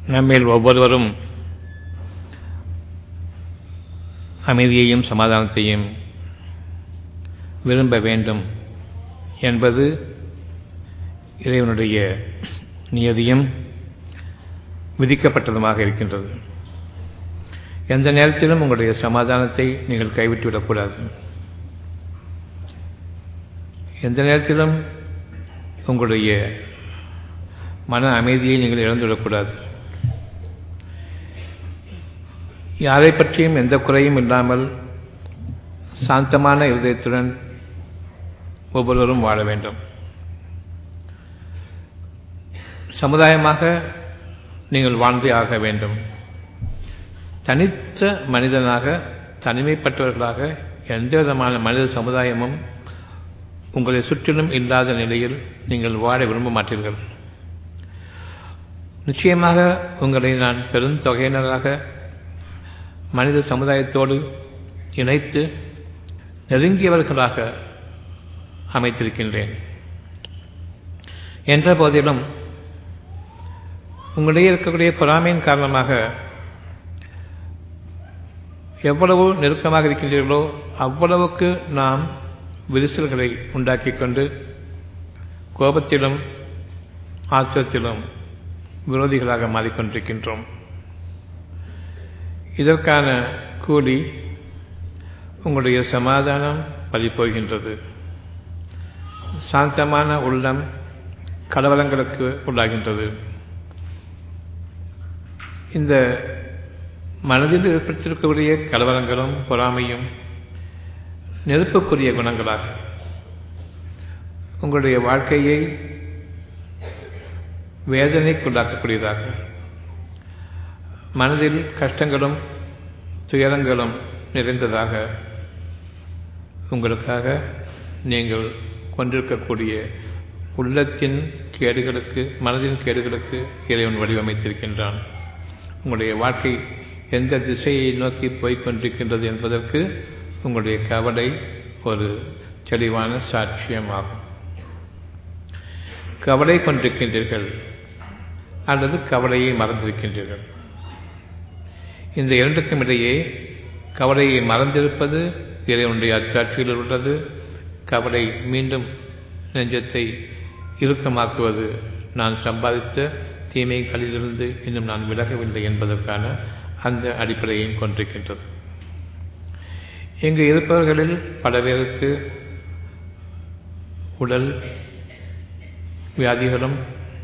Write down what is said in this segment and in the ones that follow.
நம்மில் ஒவ்வொருவரும் அமைதியையும் சமாதானத்தையும் விரும்ப வேண்டும் என்பது இறைவனுடைய நியதியும் விதிக்கப்பட்டதுமாக இருக்கின்றது எந்த நேரத்திலும் உங்களுடைய சமாதானத்தை நீங்கள் கைவிட்டு விடக்கூடாது எந்த நேரத்திலும் உங்களுடைய மன அமைதியை நீங்கள் இழந்துவிடக்கூடாது யாரை பற்றியும் எந்த குறையும் இல்லாமல் சாந்தமான இருதயத்துடன் ஒவ்வொருவரும் வாழ வேண்டும் சமுதாயமாக நீங்கள் வாழ்ந்தே ஆக வேண்டும் தனித்த மனிதனாக தனிமைப்பட்டவர்களாக எந்த விதமான மனித சமுதாயமும் உங்களை சுற்றிலும் இல்லாத நிலையில் நீங்கள் வாழ விரும்ப மாட்டீர்கள் நிச்சயமாக உங்களை நான் பெருந்தொகையினராக மனித சமுதாயத்தோடு இணைத்து நெருங்கியவர்களாக அமைத்திருக்கின்றேன் என்ற போதிலும் உங்களிடையே இருக்கக்கூடிய பொறாமையின் காரணமாக எவ்வளவு நெருக்கமாக இருக்கின்றீர்களோ அவ்வளவுக்கு நாம் விரிசல்களை உண்டாக்கி கொண்டு கோபத்திலும் ஆத்திரத்திலும் விரோதிகளாக மாறிக்கொண்டிருக்கின்றோம் இதற்கான கூலி உங்களுடைய சமாதானம் பறிப்போகின்றது சாந்தமான உள்ளம் கலவரங்களுக்கு உள்ளாகின்றது இந்த மனதில் ஏற்படுத்தியிருக்கக்கூடிய கலவரங்களும் பொறாமையும் நெருப்புக்குரிய குணங்களாக உங்களுடைய வாழ்க்கையை வேதனைக்குள்ளாக்கக்கூடியதாக மனதில் கஷ்டங்களும் துயரங்களும் நிறைந்ததாக உங்களுக்காக நீங்கள் கொண்டிருக்கக்கூடிய உள்ளத்தின் கேடுகளுக்கு மனதின் கேடுகளுக்கு இறைவன் வடிவமைத்திருக்கின்றான் உங்களுடைய வாழ்க்கை எந்த திசையை நோக்கி போய்கொண்டிருக்கின்றது என்பதற்கு உங்களுடைய கவலை ஒரு தெளிவான சாட்சியமாகும் கவலை கொண்டிருக்கின்றீர்கள் அல்லது கவலையை மறந்திருக்கின்றீர்கள் இந்த இரண்டுக்கும் இடையே கவலையை மறந்திருப்பது இறைவனுடைய அச்சாட்சியில் உள்ளது கவலை மீண்டும் நெஞ்சத்தை இறுக்கமாக்குவது நான் சம்பாதித்த தீமைகளிலிருந்து இன்னும் நான் விலகவில்லை என்பதற்கான அந்த அடிப்படையையும் கொண்டிருக்கின்றது இங்கு இருப்பவர்களில் பல பேருக்கு உடல் வியாதிகளும்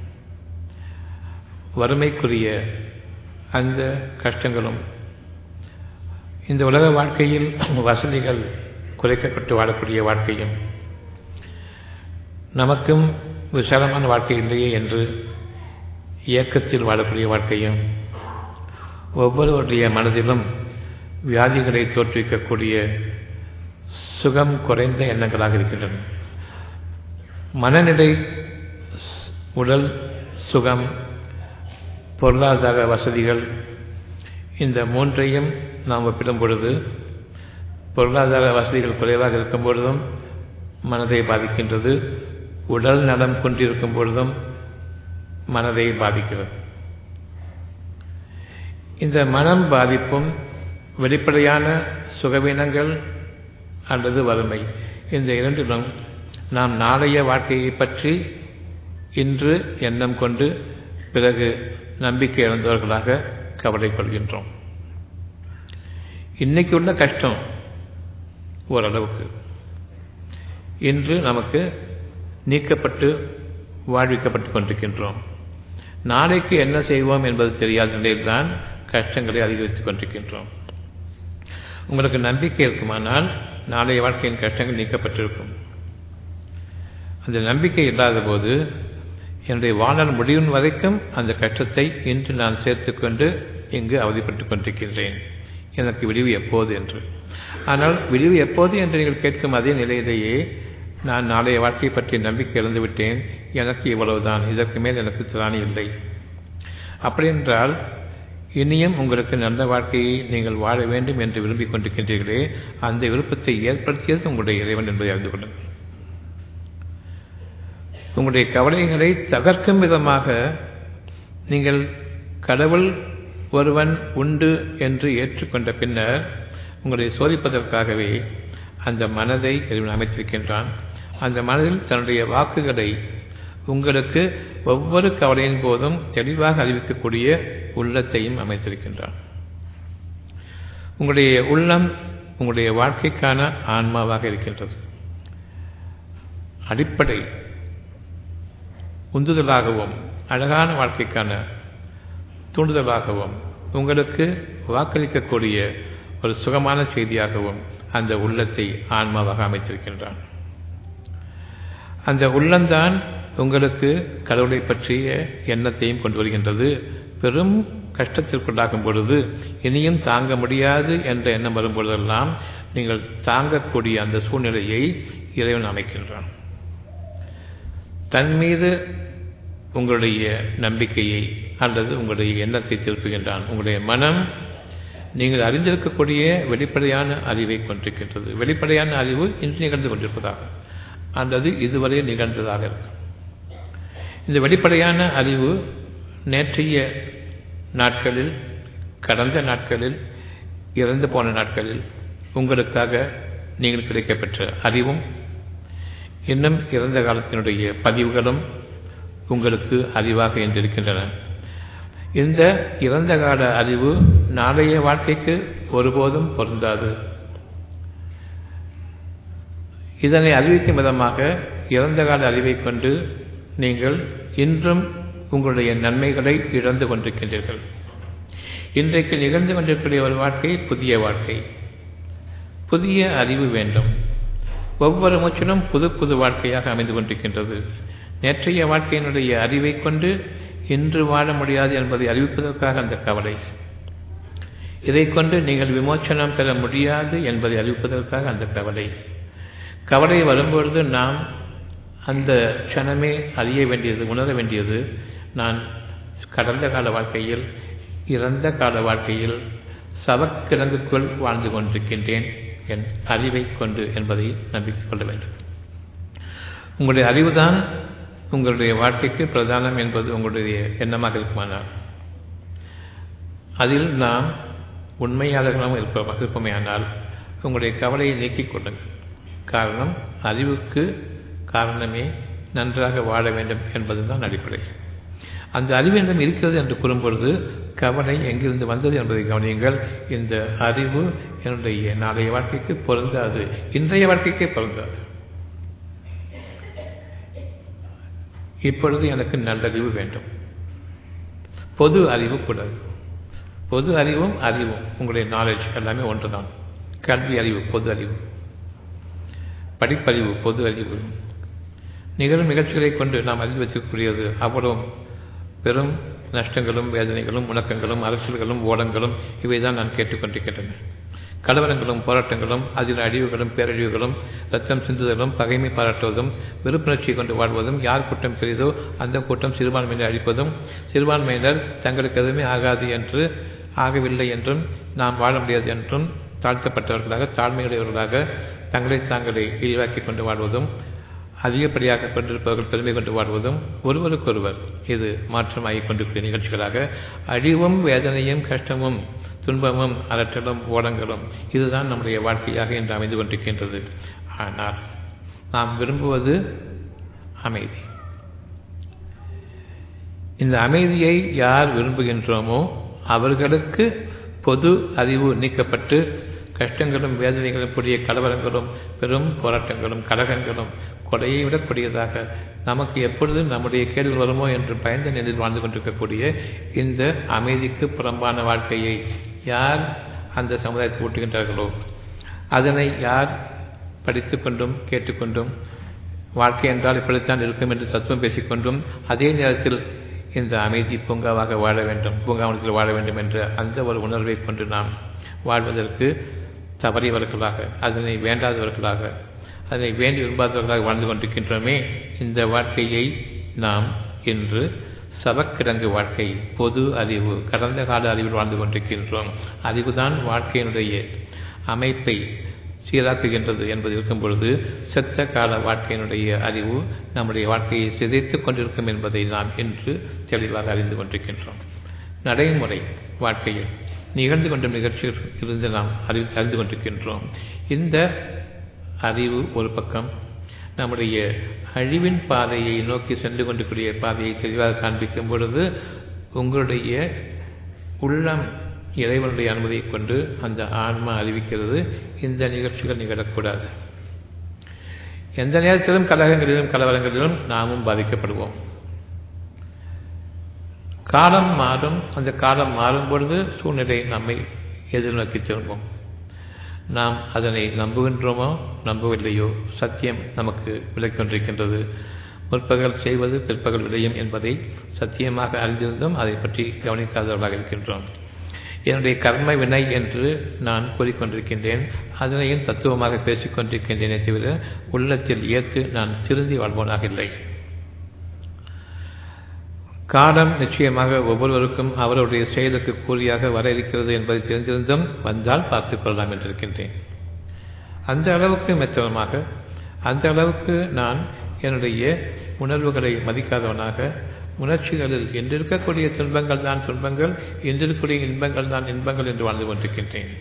வறுமைக்குரிய அந்த கஷ்டங்களும் இந்த உலக வாழ்க்கையில் வசதிகள் குறைக்கப்பட்டு வாழக்கூடிய வாழ்க்கையும் நமக்கும் விசாலமான வாழ்க்கை இல்லையே என்று இயக்கத்தில் வாழக்கூடிய வாழ்க்கையும் ஒவ்வொருவருடைய மனதிலும் வியாதிகளை தோற்றுவிக்கக்கூடிய சுகம் குறைந்த எண்ணங்களாக இருக்கின்றன மனநிலை உடல் சுகம் பொருளாதார வசதிகள் இந்த மூன்றையும் நாம் ஒப்பிடும் பொழுது பொருளாதார வசதிகள் குறைவாக இருக்கும் பொழுதும் மனதை பாதிக்கின்றது உடல் நலம் கொண்டிருக்கும் பொழுதும் மனதை பாதிக்கிறது இந்த மனம் பாதிப்பும் வெளிப்படையான சுகவீனங்கள் அல்லது வறுமை இந்த இரண்டிலும் நாம் நாளைய வாழ்க்கையை பற்றி இன்று எண்ணம் கொண்டு பிறகு நம்பிக்கை இழந்தவர்களாக கவலை கொள்கின்றோம் இன்னைக்கு உள்ள கஷ்டம் ஓரளவுக்கு இன்று நமக்கு நீக்கப்பட்டு வாழ்விக்கப்பட்டு கொண்டிருக்கின்றோம் நாளைக்கு என்ன செய்வோம் என்பது தெரியாத நிலையில்தான் கஷ்டங்களை அதிகரித்துக் கொண்டிருக்கின்றோம் உங்களுக்கு நம்பிக்கை இருக்குமானால் நாளைய வாழ்க்கையின் கஷ்டங்கள் நீக்கப்பட்டிருக்கும் அந்த நம்பிக்கை இல்லாத போது என்னுடைய வாழ்நாள் முடியும் வரைக்கும் அந்த கஷ்டத்தை இன்று நான் சேர்த்துக்கொண்டு இங்கு அவதிப்பட்டுக் கொண்டிருக்கின்றேன் எனக்கு விடிவு எப்போது என்று ஆனால் விடிவு எப்போது என்று நீங்கள் கேட்கும் அதே நிலையிலேயே நான் நாளைய வாழ்க்கையை பற்றி நம்பிக்கை இழந்துவிட்டேன் எனக்கு இவ்வளவுதான் இதற்கு மேல் எனக்கு திராணி இல்லை அப்படி என்றால் இனியும் உங்களுக்கு நல்ல வாழ்க்கையை நீங்கள் வாழ வேண்டும் என்று விரும்பிக் கொண்டிருக்கின்றீர்களே அந்த விருப்பத்தை ஏற்படுத்தியது உங்களுடைய இறைவன் என்பதை அறிந்து கொள்ளுங்கள் உங்களுடைய கவலைகளை தகர்க்கும் விதமாக நீங்கள் கடவுள் ஒருவன் உண்டு என்று ஏற்றுக்கொண்ட பின்னர் உங்களை சோதிப்பதற்காகவே அந்த மனதை இறைவன் அமைத்திருக்கின்றான் அந்த மனதில் தன்னுடைய வாக்குகளை உங்களுக்கு ஒவ்வொரு கவலையின் போதும் தெளிவாக அறிவிக்கக்கூடிய உள்ளத்தையும் அமைத்திருக்கின்றான் உங்களுடைய உள்ளம் உங்களுடைய வாழ்க்கைக்கான ஆன்மாவாக இருக்கின்றது அடிப்படை உந்துதலாகவும் அழகான வாழ்க்கைக்கான தூண்டுதலாகவும் உங்களுக்கு வாக்களிக்கக்கூடிய ஒரு சுகமான செய்தியாகவும் அந்த உள்ளத்தை ஆன்மாவாக அமைத்திருக்கின்றான் அந்த உள்ளம்தான் உங்களுக்கு கடவுளை பற்றிய எண்ணத்தையும் கொண்டு வருகின்றது பெரும் கஷ்டத்திற்குள்ளாகும் பொழுது இனியும் தாங்க முடியாது என்ற எண்ணம் வரும் பொழுதெல்லாம் நீங்கள் தாங்கக்கூடிய அந்த சூழ்நிலையை இறைவன் அமைக்கின்றான் தன் மீது உங்களுடைய நம்பிக்கையை அல்லது உங்களுடைய எண்ணத்தை திருப்புகின்றான் உங்களுடைய மனம் நீங்கள் அறிந்திருக்கக்கூடிய வெளிப்படையான அறிவை கொண்டிருக்கின்றது வெளிப்படையான அறிவு இன்று நிகழ்ந்து கொண்டிருப்பதாக அல்லது இதுவரை நிகழ்ந்ததாக இருக்கும் இந்த வெளிப்படையான அறிவு நேற்றைய நாட்களில் கடந்த நாட்களில் இறந்து போன நாட்களில் உங்களுக்காக நீங்கள் கிடைக்கப்பெற்ற அறிவும் இன்னும் இறந்த காலத்தினுடைய பதிவுகளும் உங்களுக்கு அறிவாக என்றிருக்கின்றன இந்த இறந்த கால அறிவு நாளைய வாழ்க்கைக்கு ஒருபோதும் பொருந்தாது இதனை அறிவிக்கும் விதமாக இறந்த கால அறிவை கொண்டு நீங்கள் இன்றும் உங்களுடைய நன்மைகளை இழந்து கொண்டிருக்கின்றீர்கள் இன்றைக்கு நிகழ்ந்து கொண்டிருக்கிற ஒரு வாழ்க்கை புதிய வாழ்க்கை புதிய அறிவு வேண்டும் ஒவ்வொரு மூச்சிலும் புது புது வாழ்க்கையாக அமைந்து கொண்டிருக்கின்றது நேற்றைய வாழ்க்கையினுடைய அறிவை கொண்டு இன்று வாழ முடியாது என்பதை அறிவிப்பதற்காக அந்த கவலை இதை கொண்டு நீங்கள் விமோச்சனம் பெற முடியாது என்பதை அறிவிப்பதற்காக அந்த கவலை கவலை வரும்பொழுது நாம் அந்த க்ஷணமே அறிய வேண்டியது உணர வேண்டியது நான் கடந்த கால வாழ்க்கையில் இறந்த கால வாழ்க்கையில் சவக்கிழங்குக்குள் வாழ்ந்து கொண்டிருக்கின்றேன் என் அறிவை கொண்டு என்பதை நம்பிக்கை கொள்ள வேண்டும் உங்களுடைய அறிவுதான் உங்களுடைய வாழ்க்கைக்கு பிரதானம் என்பது உங்களுடைய எண்ணமாக இருக்குமானால் அதில் நாம் உண்மையாளர்களும் இருப்ப இருப்பமையானால் உங்களுடைய கவலையை நீக்கிக் கொள்ளுங்கள் காரணம் அறிவுக்கு காரணமே நன்றாக வாழ வேண்டும் என்பதுதான் அடிப்படை அந்த அறிவு என்னிடம் இருக்கிறது என்று கூறும்பொழுது கவலை எங்கிருந்து வந்தது என்பதை கவனியுங்கள் இந்த அறிவு என்னுடைய நாளைய வாழ்க்கைக்கு பொருந்தாது இன்றைய வாழ்க்கைக்கே பொருந்தாது இப்பொழுது எனக்கு நல்லறிவு வேண்டும் பொது அறிவு கூடாது பொது அறிவும் அறிவும் உங்களுடைய நாலேஜ் எல்லாமே ஒன்றுதான் கல்வி அறிவு பொது அறிவு படிப்பறிவு பொது அறிவு நிகழும் நிகழ்ச்சிகளை கொண்டு நாம் அறிந்து வச்சிருக்கக்கூடியது அவ்வளவும் பெரும் நஷ்டங்களும் வேதனைகளும் முழக்கங்களும் அரசியல்களும் ஓடங்களும் இவைதான் நான் கேட்டுக்கொண்டிருக்கின்றன கலவரங்களும் போராட்டங்களும் அதில் அழிவுகளும் பேரழிவுகளும் ரத்தம் சிந்துதலும் பகைமை பாராட்டுவதும் விருப்புணர்ச்சியை கொண்டு வாழ்வதும் யார் கூட்டம் பெரிதோ அந்த கூட்டம் சிறுபான்மையினர் அழிப்பதும் சிறுபான்மையினர் தங்களுக்கு எதுவுமே ஆகாது என்று ஆகவில்லை என்றும் நாம் வாழ முடியாது என்றும் தாழ்த்தப்பட்டவர்களாக தாழ்மையுடையவர்களாக தங்களை தாங்களை இழிவாக்கி கொண்டு வாழ்வதும் அதிகப்படியாக கொண்டிருப்பவர்கள் பெருமை கொண்டு வாழ்வதும் ஒருவருக்கொருவர் இது மாற்றமாகிக் கொண்டிருக்கிற நிகழ்ச்சிகளாக அழிவும் வேதனையும் கஷ்டமும் துன்பமும் அலற்றலும் ஓடங்களும் இதுதான் நம்முடைய வாழ்க்கையாக இன்று அமைந்து கொண்டிருக்கின்றது ஆனால் நாம் விரும்புவது அமைதி இந்த அமைதியை யார் விரும்புகின்றோமோ அவர்களுக்கு பொது அறிவு நீக்கப்பட்டு கஷ்டங்களும் வேதனைகளும் கூடிய கலவரங்களும் பெரும் போராட்டங்களும் கலகங்களும் கொலையை விடக்கூடியதாக நமக்கு எப்பொழுதும் நம்முடைய கேள்வி வருமோ என்று பயந்த நிலையில் வாழ்ந்து கொண்டிருக்கக்கூடிய இந்த அமைதிக்கு புறம்பான வாழ்க்கையை யார் அந்த சமுதாயத்தை ஊட்டுகின்றார்களோ அதனை யார் படித்து கொண்டும் கேட்டுக்கொண்டும் வாழ்க்கை என்றால் இப்படித்தான் இருக்கும் என்று தத்துவம் பேசிக்கொண்டும் அதே நேரத்தில் இந்த அமைதி பூங்காவாக வாழ வேண்டும் பூங்காவனத்தில் வாழ வேண்டும் என்ற அந்த ஒரு உணர்வை கொண்டு நாம் வாழ்வதற்கு தவறியவர்களாக அதனை வேண்டாதவர்களாக அதனை வேண்டி விரும்பாதவர்களாக வாழ்ந்து கொண்டிருக்கின்றோமே இந்த வாழ்க்கையை நாம் இன்று சவக்கிடங்கு வாழ்க்கை பொது அறிவு கடந்த கால அறிவில் வாழ்ந்து கொண்டிருக்கின்றோம் அறிவுதான் வாழ்க்கையினுடைய அமைப்பை சீராக்குகின்றது என்பது இருக்கும் பொழுது செத்த கால வாழ்க்கையினுடைய அறிவு நம்முடைய வாழ்க்கையை சிதைத்துக் கொண்டிருக்கும் என்பதை நாம் இன்று தெளிவாக அறிந்து கொண்டிருக்கின்றோம் நடைமுறை வாழ்க்கையில் நிகழ்ந்து கொண்ட நிகழ்ச்சியில் இருந்து நாம் அறி அறிந்து கொண்டிருக்கின்றோம் இந்த அறிவு ஒரு பக்கம் நம்முடைய அழிவின் பாதையை நோக்கி சென்று கொண்டிருக்கூடிய பாதையை தெளிவாக காண்பிக்கும் பொழுது உங்களுடைய உள்ளம் இறைவனுடைய அனுமதியை கொண்டு அந்த ஆன்மா அறிவிக்கிறது இந்த நிகழ்ச்சிகள் நிகழக்கூடாது எந்த நேரத்திலும் கலகங்களிலும் கலவரங்களிலும் நாமும் பாதிக்கப்படுவோம் காலம் மாறும் அந்த காலம் மாறும் பொழுது சூழ்நிலை நம்மை எதிர்நோக்கி திரும்பும் நாம் அதனை நம்புகின்றோமோ நம்பவில்லையோ சத்தியம் நமக்கு விளக்கொண்டிருக்கின்றது முற்பகல் செய்வது பிற்பகல் விளையும் என்பதை சத்தியமாக அறிந்திருந்தும் அதை பற்றி கவனிக்காதவர்களாக இருக்கின்றோம் என்னுடைய கர்ம வினை என்று நான் கூறிக்கொண்டிருக்கின்றேன் அதனையும் தத்துவமாக பேசிக் கொண்டிருக்கின்றேனே தவிர உள்ளத்தில் ஏற்று நான் திருந்தி வாழ்வோனாக இல்லை காலம் நிச்சயமாக ஒவ்வொருவருக்கும் அவருடைய செயலுக்கு கூலியாக வர இருக்கிறது என்பதை தெரிந்திருந்தும் வந்தால் பார்த்துக் கொள்ளலாம் என்றிருக்கின்றேன் அந்த அளவுக்கு மெத்தனமாக அந்த அளவுக்கு நான் என்னுடைய உணர்வுகளை மதிக்காதவனாக உணர்ச்சிகளில் என்றிருக்கக்கூடிய துன்பங்கள் தான் துன்பங்கள் என்றிருக்கக்கூடிய இன்பங்கள் தான் இன்பங்கள் என்று வாழ்ந்து கொண்டிருக்கின்றேன்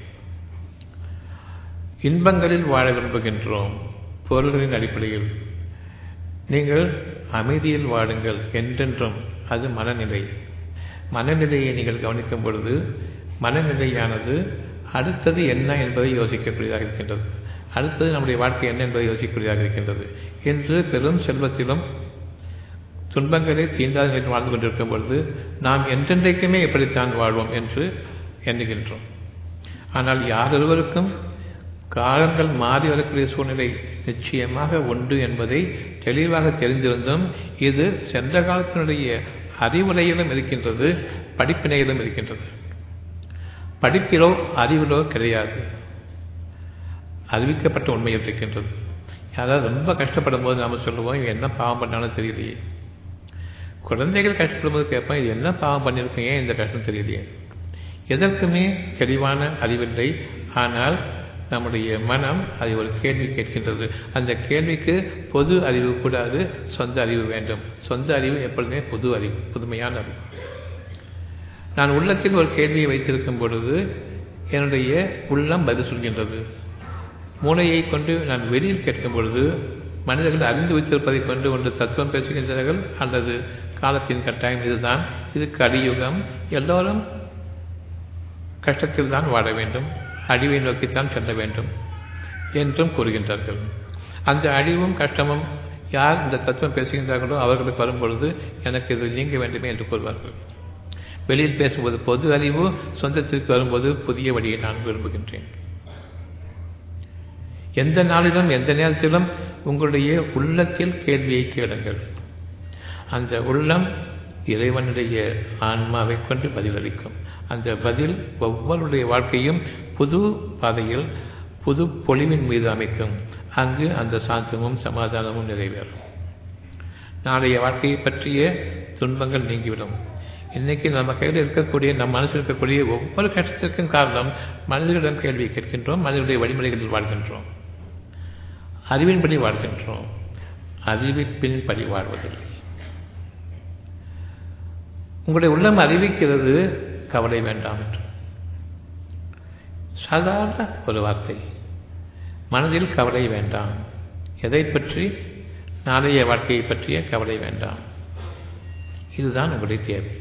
இன்பங்களில் வாழ விரும்புகின்றோம் பொருள்களின் அடிப்படையில் நீங்கள் அமைதியில் வாடுங்கள் என்றென்றும் அது மனநிலை மனநிலையை நீங்கள் கவனிக்கும் பொழுது மனநிலையானது அடுத்தது என்ன என்பதை யோசிக்கக்கூடியதாக இருக்கின்றது அடுத்தது நம்முடைய வாழ்க்கை என்ன என்பதை யோசிக்கக்கூடியதாக இருக்கின்றது என்று பெரும் செல்வத்திலும் துன்பங்களை தீண்டாத நிலையில் வாழ்ந்து கொண்டிருக்கும் பொழுது நாம் என்றென்றைக்குமே எப்படித்தான் வாழ்வோம் என்று எண்ணுகின்றோம் ஆனால் யாரொருவருக்கும் காலங்கள் மாறி வரக்கூடிய சூழ்நிலை நிச்சயமாக உண்டு என்பதை தெளிவாக தெரிந்திருந்தும் இது சென்ற காலத்தினுடைய அறிவுரையிலும் இருக்கின்றது படிப்பினையிலும் இருக்கின்றது படிப்பிலோ அறிவிலோ கிடையாது அறிவிக்கப்பட்ட உண்மையில் இருக்கின்றது யாராவது ரொம்ப கஷ்டப்படும் போது நாம் சொல்லுவோம் இவன் என்ன பாவம் பண்ணாலும் தெரியலையே குழந்தைகள் கஷ்டப்படும் போது கேட்போம் இது என்ன பாவம் பண்ணியிருக்கோம் ஏன் இந்த கஷ்டம் தெரியலையே எதற்குமே தெளிவான அறிவில்லை ஆனால் நம்முடைய மனம் அதை ஒரு கேள்வி கேட்கின்றது அந்த கேள்விக்கு பொது அறிவு கூடாது சொந்த அறிவு வேண்டும் சொந்த அறிவு எப்பொழுதுமே பொது அறிவு புதுமையான அறிவு நான் உள்ளத்தில் ஒரு கேள்வியை வைத்திருக்கும் பொழுது என்னுடைய உள்ளம் பதில் சொல்கின்றது மூளையை கொண்டு நான் வெளியில் கேட்கும் பொழுது மனிதர்கள் அறிந்து வைத்திருப்பதை கொண்டு ஒன்று தத்துவம் பேசுகின்றார்கள் அல்லது காலத்தின் கட்டாயம் இதுதான் இது கலியுகம் எல்லோரும் கஷ்டத்தில் தான் வாழ வேண்டும் அழிவை நோக்கித்தான் செல்ல வேண்டும் என்றும் கூறுகின்றார்கள் அந்த அழிவும் கஷ்டமும் யார் இந்த தத்துவம் பேசுகின்றார்களோ அவர்களுக்கு வரும்பொழுது எனக்கு இது நீங்க வேண்டுமே என்று கூறுவார்கள் வெளியில் பேசும்போது பொது அறிவு சொந்தத்திற்கு வரும்போது புதிய வழியை நான் விரும்புகின்றேன் எந்த நாளிலும் எந்த நேரத்திலும் உங்களுடைய உள்ளத்தில் கேள்வியை கேளுங்கள் அந்த உள்ளம் இறைவனுடைய ஆன்மாவை கொண்டு பதிலளிக்கும் அந்த பதில் ஒவ்வொருடைய வாழ்க்கையும் புது பாதையில் புது பொலிவின் மீது அமைக்கும் அங்கு அந்த சாந்தமும் சமாதானமும் நிறைவேறும் நாளைய வாழ்க்கையை பற்றிய துன்பங்கள் நீங்கிவிடும் இன்னைக்கு நம்ம கையில் இருக்கக்கூடிய நம் மனசில் இருக்கக்கூடிய ஒவ்வொரு கஷ்டத்திற்கும் காரணம் மனிதர்களிடம் கேள்வி கேட்கின்றோம் மனிதர்களுடைய வழிமுறைகளில் வாழ்கின்றோம் அறிவின்படி வாழ்கின்றோம் அறிவிப்பின்படி வாழ்வதில்லை உங்களுடைய உள்ளம் அறிவிக்கிறது கவலை வேண்டாம் என்று சாதாரண ஒரு வார்த்தை மனதில் கவலை வேண்டாம் எதை பற்றி நாளைய வாழ்க்கையை பற்றிய கவலை வேண்டாம் இதுதான் உங்களுடைய தேவை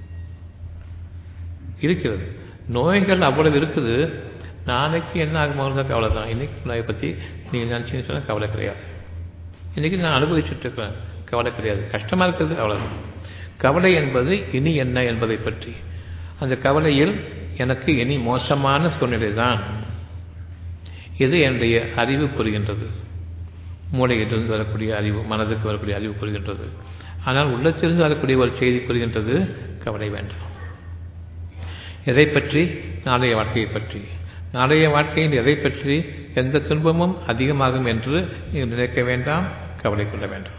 இருக்கிறது நோய்கள் அவ்வளவு இருக்குது நாளைக்கு என்ன ஆகுமோ கவலை தான் இன்னைக்கு நோயை பற்றி நீங்கள் நினச்சின்னு சொன்னால் கவலை கிடையாது இன்றைக்கி நான் அனுபவிச்சுட்டு இருக்கிறேன் கவலை கிடையாது கஷ்டமாக இருக்கிறது அவ்வளோதான் கவலை என்பது இனி என்ன என்பதை பற்றி அந்த கவலையில் எனக்கு இனி மோசமான சூழ்நிலை தான் இது என்னுடைய அறிவு புரிகின்றது மூளையிலிருந்து வரக்கூடிய அறிவு மனதுக்கு வரக்கூடிய அறிவு புரிகின்றது ஆனால் உள்ளத்திலிருந்து வரக்கூடிய ஒரு செய்தி புரிகின்றது கவலை வேண்டாம் எதை பற்றி நாளைய வாழ்க்கையை பற்றி நாளைய வாழ்க்கையில் எதை பற்றி எந்த துன்பமும் அதிகமாகும் என்று நீங்கள் நினைக்க வேண்டாம் கவலை கொள்ள வேண்டாம்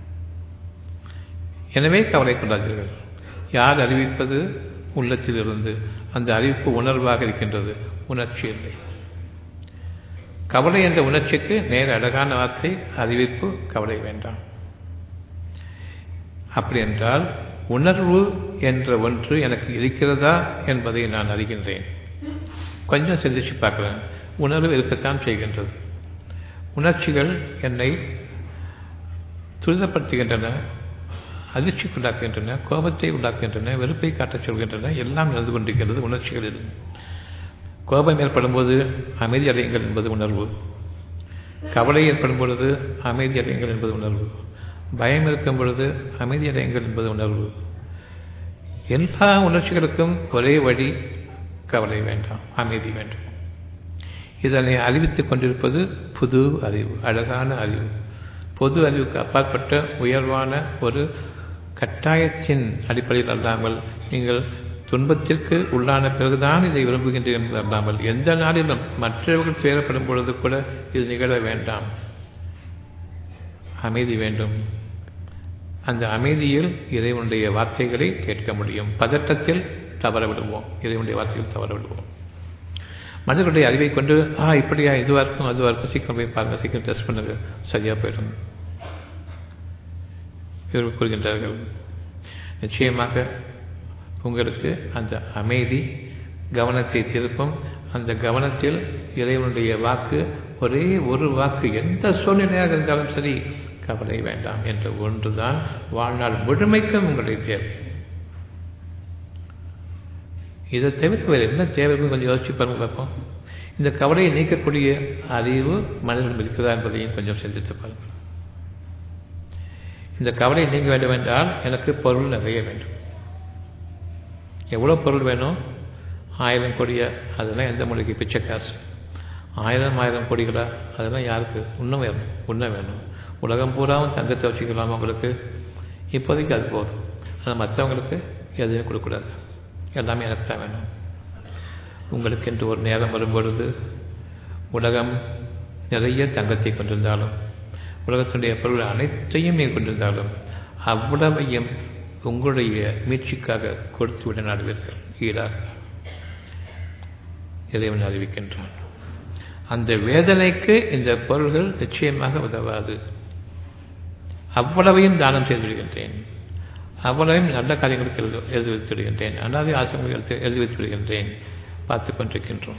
எனவே கவலை கொள்ளாதீர்கள் யார் அறிவிப்பது உள்ளத்தில் இருந்து அந்த அறிவிப்பு உணர்வாக இருக்கின்றது உணர்ச்சி இல்லை கவலை என்ற உணர்ச்சிக்கு நேர அழகான வார்த்தை அறிவிப்பு கவலை வேண்டாம் அப்படி என்றால் உணர்வு என்ற ஒன்று எனக்கு இருக்கிறதா என்பதை நான் அறிகின்றேன் கொஞ்சம் சிந்திச்சு பார்க்குறேன் உணர்வு இருக்கத்தான் செய்கின்றது உணர்ச்சிகள் என்னை துரிதப்படுத்துகின்றன அதிர்ச்சிக்கு உண்டாக்குகின்றன கோபத்தை உண்டாக்குகின்றன வெறுப்பை காட்டச் சொல்கின்றன எல்லாம் நடந்து கொண்டிருக்கின்றது உணர்ச்சிகளில் கோபம் ஏற்படும் போது அமைதி அடையுங்கள் என்பது உணர்வு கவலை ஏற்படும் பொழுது அமைதி அடையுங்கள் என்பது உணர்வு பயம் இருக்கும் பொழுது அமைதி அடையுங்கள் என்பது உணர்வு எல்லா உணர்ச்சிகளுக்கும் ஒரே வழி கவலை வேண்டாம் அமைதி வேண்டும் இதனை அறிவித்துக் கொண்டிருப்பது புது அறிவு அழகான அறிவு பொது அறிவுக்கு அப்பாற்பட்ட உயர்வான ஒரு கட்டாயத்தின் அடிப்படையில் அல்லாமல் நீங்கள் துன்பத்திற்கு உள்ளான பிறகுதான் இதை விரும்புகின்றேன் என்பது அல்லாமல் எந்த நாளிலும் மற்றவர்கள் துயரப்படும் பொழுது கூட இது நிகழ வேண்டாம் அமைதி வேண்டும் அந்த அமைதியில் இறைவனுடைய வார்த்தைகளை கேட்க முடியும் பதட்டத்தில் தவற விடுவோம் இறைவனுடைய வார்த்தைகள் தவற விடுவோம் மனிதர்களுடைய அறிவை கொண்டு ஆ இப்படியா இதுவாக இருக்கும் அதுவாக இருக்கும் சீக்கிரம் போய் பாருங்கள் சீக்கிரம் டெஸ்ட் பண்ணுங்க சரியாக போயிடும் இவர்கள் கூறுகின்றார்கள் நிச்சயமாக உங்களுக்கு அந்த அமைதி கவனத்தை திருப்பும் அந்த கவனத்தில் இறைவனுடைய வாக்கு ஒரே ஒரு வாக்கு எந்த சூழ்நிலையாக இருந்தாலும் சரி கவலை வேண்டாம் என்ற ஒன்றுதான் வாழ்நாள் முழுமைக்கும் உங்களுடைய தேவை இதை தவிர்த்து வேறு என்ன தேவைன்னு கொஞ்சம் யோசிச்சு பாருங்க பார்ப்போம் இந்த கவலையை நீக்கக்கூடிய அறிவு மனிதர்கள் இருக்கிறதா என்பதையும் கொஞ்சம் சிந்தித்து பாருங்கள் இந்த கவலை நீங்க வேண்டும் என்றால் எனக்கு பொருள் நிறைய வேண்டும் எவ்வளோ பொருள் வேணும் ஆயிரம் கோடியா அதெல்லாம் எந்த மொழிக்கு பிச்சை காசு ஆயிரம் ஆயிரம் கோடிகளா அதெல்லாம் யாருக்கு இன்னும் வேணும் இன்னும் வேணும் உலகம் பூராவும் தங்கத்தை வச்சுக்கலாமா உங்களுக்கு இப்போதைக்கு அது போதும் ஆனால் மற்றவங்களுக்கு எதுவும் கொடுக்கக்கூடாது எல்லாமே எனக்கு தான் வேணும் உங்களுக்கு என்று ஒரு நேரம் வரும்பொழுது உலகம் நிறைய தங்கத்தை கொண்டிருந்தாலும் உலகத்தினுடைய பொருள் அனைத்தையும் நீங்கள் கொண்டிருந்தாலும் அவ்வளவையும் உங்களுடைய மீட்சிக்காக கொடுத்து விட நாடுவீர்கள் ஈடாக இறைவன் அறிவிக்கின்றான் அந்த வேதனைக்கு இந்த பொருள்கள் நிச்சயமாக உதவாது அவ்வளவையும் தானம் செய்து விடுகின்றேன் அவ்வளவையும் நல்ல காரியங்களுக்கு எழுதி எழுதி வைத்து விடுகின்றேன் அனாதை ஆசிரமங்களுக்கு எழுதி வைத்து விடுகின்றேன் பார்த்து கொண்டிருக்கின்றோம்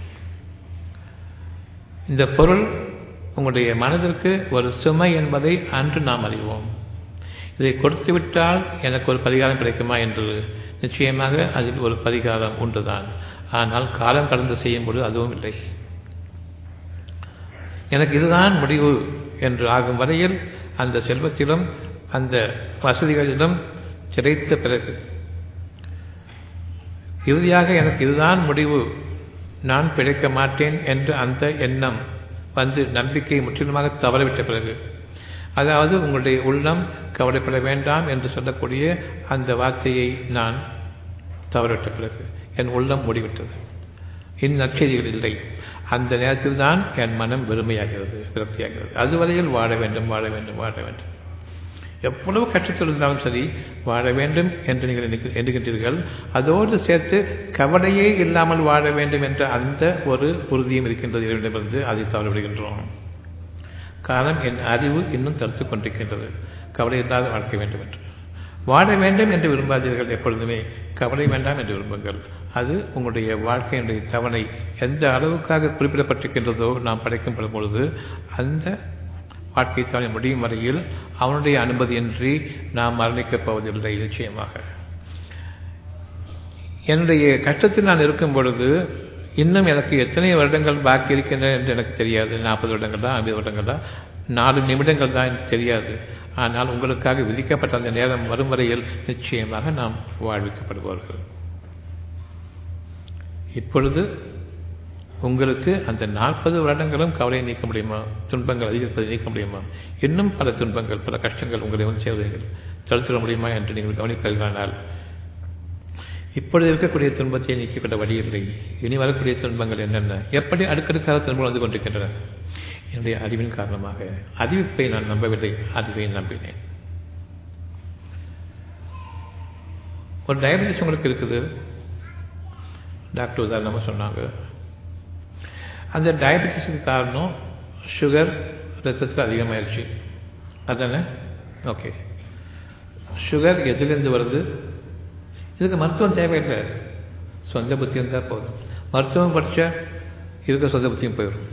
இந்த பொருள் உங்களுடைய மனதிற்கு ஒரு சுமை என்பதை அன்று நாம் அறிவோம் இதை கொடுத்து விட்டால் எனக்கு ஒரு பரிகாரம் கிடைக்குமா என்று நிச்சயமாக அதில் ஒரு பரிகாரம் உண்டுதான் ஆனால் காலம் கடந்து செய்யும்போது அதுவும் இல்லை எனக்கு இதுதான் முடிவு என்று ஆகும் வரையில் அந்த செல்வத்திலும் அந்த வசதிகளிலும் கிடைத்த பிறகு இறுதியாக எனக்கு இதுதான் முடிவு நான் பிழைக்க மாட்டேன் என்று அந்த எண்ணம் வந்து நம்பிக்கை முற்றிலுமாக தவறவிட்ட பிறகு அதாவது உங்களுடைய உள்ளம் கவலைப்பட வேண்டாம் என்று சொல்லக்கூடிய அந்த வார்த்தையை நான் தவறவிட்ட பிறகு என் உள்ளம் மூடிவிட்டது இந்நற்செய்திகள் இல்லை அந்த நேரத்தில் தான் என் மனம் வெறுமையாகிறது விரக்தியாகிறது அதுவரையில் வாழ வேண்டும் வாழ வேண்டும் வாழ வேண்டும் எவ்வளவு கஷ்டத்தில் இருந்தாலும் சரி வாழ வேண்டும் என்று நீங்கள் எண்ணுகின்றீர்கள் அதோடு சேர்த்து கவலையே இல்லாமல் வாழ வேண்டும் என்ற அந்த ஒரு உறுதியும் இருக்கின்றது இறைவனிடமிருந்து அதை தவறவிடுகின்றோம் காரணம் என் அறிவு இன்னும் தடுத்துக் கொண்டிருக்கின்றது கவலை இல்லாத வாழ்க்கை வேண்டும் என்று வாழ வேண்டும் என்று விரும்பாதீர்கள் எப்பொழுதுமே கவலை வேண்டாம் என்று விரும்புங்கள் அது உங்களுடைய வாழ்க்கையினுடைய தவணை எந்த அளவுக்காக குறிப்பிடப்பட்டிருக்கின்றதோ நாம் படைக்கப்படும் பொழுது அந்த வாழ்க்கை தவணை முடியும் வரையில் அவனுடைய அனுமதியின்றி நாம் மரணிக்கப் போவதில்லை நிச்சயமாக என்னுடைய கஷ்டத்தில் நான் இருக்கும் பொழுது இன்னும் எனக்கு எத்தனை வருடங்கள் பாக்கி இருக்கின்றன என்று எனக்கு தெரியாது நாற்பது வருடங்கள் தான் ஐம்பது வருடங்கள் தான் நாலு நிமிடங்கள் தான் எனக்கு தெரியாது ஆனால் உங்களுக்காக விதிக்கப்பட்ட அந்த நேரம் வரும் வரையில் நிச்சயமாக நாம் வாழ்விக்கப்படுவார்கள் இப்பொழுது உங்களுக்கு அந்த நாற்பது வருடங்களும் கவலையை நீக்க முடியுமா துன்பங்கள் அதிகரிப்பதை நீக்க முடியுமா இன்னும் பல துன்பங்கள் பல கஷ்டங்கள் உங்களை வந்து சேவைகள் தடுத்துட முடியுமா என்று நீங்கள் கவனிப்பீர்களானால் இப்பொழுது இருக்கக்கூடிய துன்பத்தை நீக்கிக்கொண்ட வழி இல்லை இனி வரக்கூடிய துன்பங்கள் என்னென்ன எப்படி அடுக்கடுக்காக துன்பங்கள் வந்து கொண்டிருக்கின்றன என்னுடைய அறிவின் காரணமாக அறிவிப்பை நான் நம்பவில்லை அறிவை நம்பினேன் ஒரு டயபெட்டிஸ் உங்களுக்கு இருக்குது டாக்டர் உதாரணமாக சொன்னாங்க அந்த டயபெட்டிஸுக்கு காரணம் சுகர் ரத்தத்தில் அதிகமாயிருச்சு அதானே ஓகே சுகர் எதுலேருந்து வருது இதுக்கு மருத்துவம் தேவையில்லை சொந்த புத்தி இருந்தால் போதும் மருத்துவம் படித்தா இருக்க சொந்த புத்தியும் போயிடும்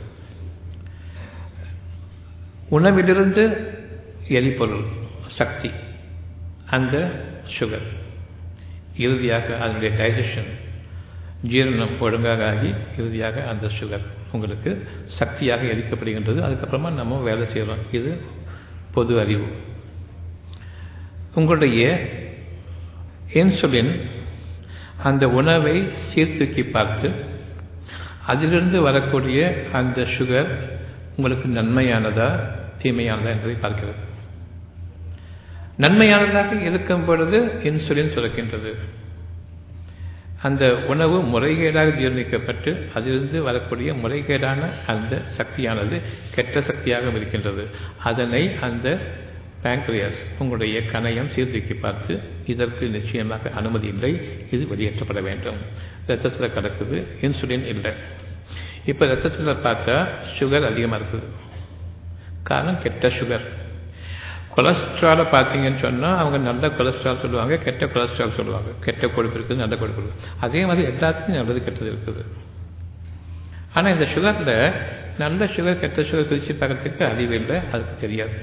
உணவிலிருந்து எரிபொருள் சக்தி அந்த சுகர் இறுதியாக அதனுடைய டைஜஷன் ஜீரணம் ஒழுங்காக ஆகி இறுதியாக அந்த சுகர் உங்களுக்கு சக்தியாக எரிக்கப்படுகின்றது அதுக்கப்புறமா நம்ம வேலை செய்கிறோம் இது பொது அறிவு உங்களுடைய இன்சுலின் அந்த உணவை சீர்தூக்கி பார்த்து அதிலிருந்து வரக்கூடிய அந்த சுகர் உங்களுக்கு நன்மையானதா தீமையானதா என்பதை பார்க்கிறது நன்மையானதாக இருக்கும் பொழுது இன்சுலின் சுரக்கின்றது அந்த உணவு முறைகேடாக ஜீர்ணிக்கப்பட்டு அதிலிருந்து வரக்கூடிய முறைகேடான அந்த சக்தியானது கெட்ட சக்தியாக இருக்கின்றது அதனை அந்த பேங்க்ரியாஸ் உங்களுடைய கணையம் சீர்தூக்கி பார்த்து இதற்கு நிச்சயமாக அனுமதி இல்லை இது வெளியேற்றப்பட வேண்டும் ரத்தத்தில் கலக்குது இன்சுலின் இல்லை இப்போ ரத்தத்தில் பார்த்தா சுகர் அதிகமாக இருக்குது காரணம் கெட்ட சுகர் கொலஸ்ட்ராலை பார்த்தீங்கன்னு சொன்னால் அவங்க நல்ல கொலஸ்ட்ரால் சொல்லுவாங்க கெட்ட கொலஸ்ட்ரால் சொல்லுவாங்க கெட்ட கொழுப்பு இருக்குது நல்ல கொழுப்பு இருக்குது அதே மாதிரி எல்லாத்துக்கும் நல்லது கெட்டது இருக்குது ஆனால் இந்த சுகரில் நல்ல சுகர் கெட்ட சுகர் பிரித்து பார்க்கறதுக்கு அறிவு இல்லை அதுக்கு தெரியாது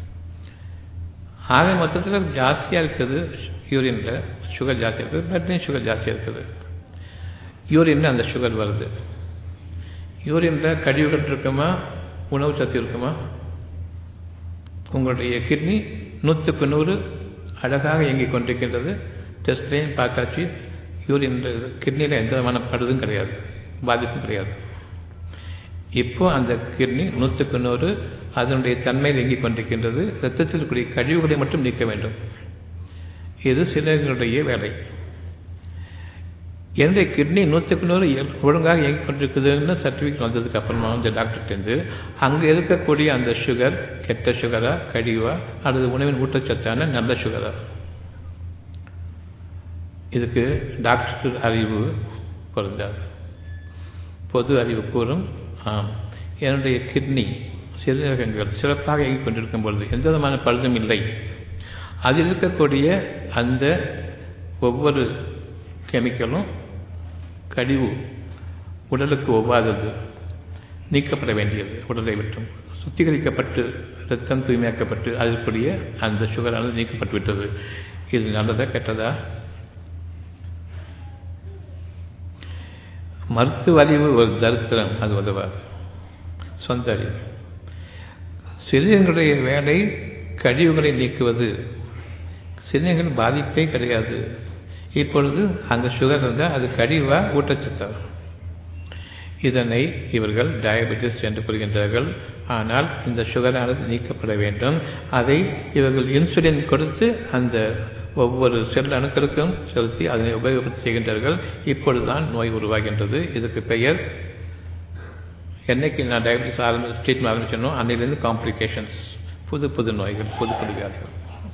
ஆக மொத்தத்தில் ஜாஸ்தியாக இருக்குது யூரினில் சுகர் ஜாஸ்தியாக இருக்குது பிளட்லேயும் சுகர் ஜாஸ்தியாக இருக்குது யூரினில் அந்த சுகர் வருது யூரினில் கழிவுகள் இருக்குமா உணவு சத்து இருக்குமா உங்களுடைய கிட்னி நூற்றுக்கு நூறு அழகாக இயங்கிக் கொண்டிருக்கின்றது டெஸ்ட்லேயும் பார்த்தாச்சு யூரின் கிட்னியில் எந்த விதமான படுதும் கிடையாது பாதிப்பும் கிடையாது இப்போ அந்த கிட்னி நூற்றுக்கு நூறு அதனுடைய தன்மையில் இயங்கிக் கொண்டிருக்கின்றது ரத்தத்தில் இருக்கக்கூடிய கழிவுகளை மட்டும் நீக்க வேண்டும் இது சிலர்களுடைய வேலை என்னுடைய கிட்னி நூற்றுக்கு நூறு ஒழுங்காக இயங்கிக் கொண்டிருக்குதுன்னு சர்டிஃபிகேட் வந்ததுக்கு அப்புறமா வந்து டாக்டர்கிட்டேருந்து அங்கே இருக்கக்கூடிய அந்த சுகர் கெட்ட சுகரா கழிவா அல்லது உணவின் ஊட்டச்சத்தான நல்ல சுகரா இதுக்கு டாக்டர் அறிவு பொருந்தாது பொது அறிவு கூறும் ஆம் என்னுடைய கிட்னி சிறுநீரகங்கள் சிறப்பாக இயங்கிக் கொண்டிருக்கும் பொழுது எந்த விதமான பழுதும் இல்லை அதில் இருக்கக்கூடிய அந்த ஒவ்வொரு கெமிக்கலும் கழிவு உடலுக்கு ஒவ்வாதது நீக்கப்பட வேண்டியது உடலை விட்டும் சுத்திகரிக்கப்பட்டு ரத்தம் தூய்மையாக்கப்பட்டு அதற்குரிய அந்த சுகரானது நீக்கப்பட்டு விட்டது இது நல்லதா கெட்டதா மருத்துவ அறிவு ஒரு தரித்திரம் அது உதவாது சொந்த அறிவு சிறுநீர்களுடைய வேலை கழிவுகளை நீக்குவது சிறுநீர்கள் பாதிப்பே கிடையாது இப்பொழுது அங்கே சுகர் இருந்தால் அது கழிவா ஊட்டச்சத்தா இதனை இவர்கள் டயபெட்டிஸ் என்று கூறுகின்றார்கள் ஆனால் இந்த சுகரானது நீக்கப்பட வேண்டும் அதை இவர்கள் இன்சுலின் கொடுத்து அந்த ஒவ்வொரு செல் அணுக்களுக்கும் செலுத்தி அதனை உபயோகப்படுத்தி செய்கின்றார்கள் இப்பொழுதுதான் நோய் உருவாகின்றது இதுக்கு பெயர் என்னைக்கு நான் டயபெட்டிஸ் ஆரம்பி ட்ரீட்மெண்ட் ஆரம்பிச்சனோ அன்னையிலேருந்து காம்ப்ளிகேஷன்ஸ் புது புது நோய்கள் புது புது வியாதிகள்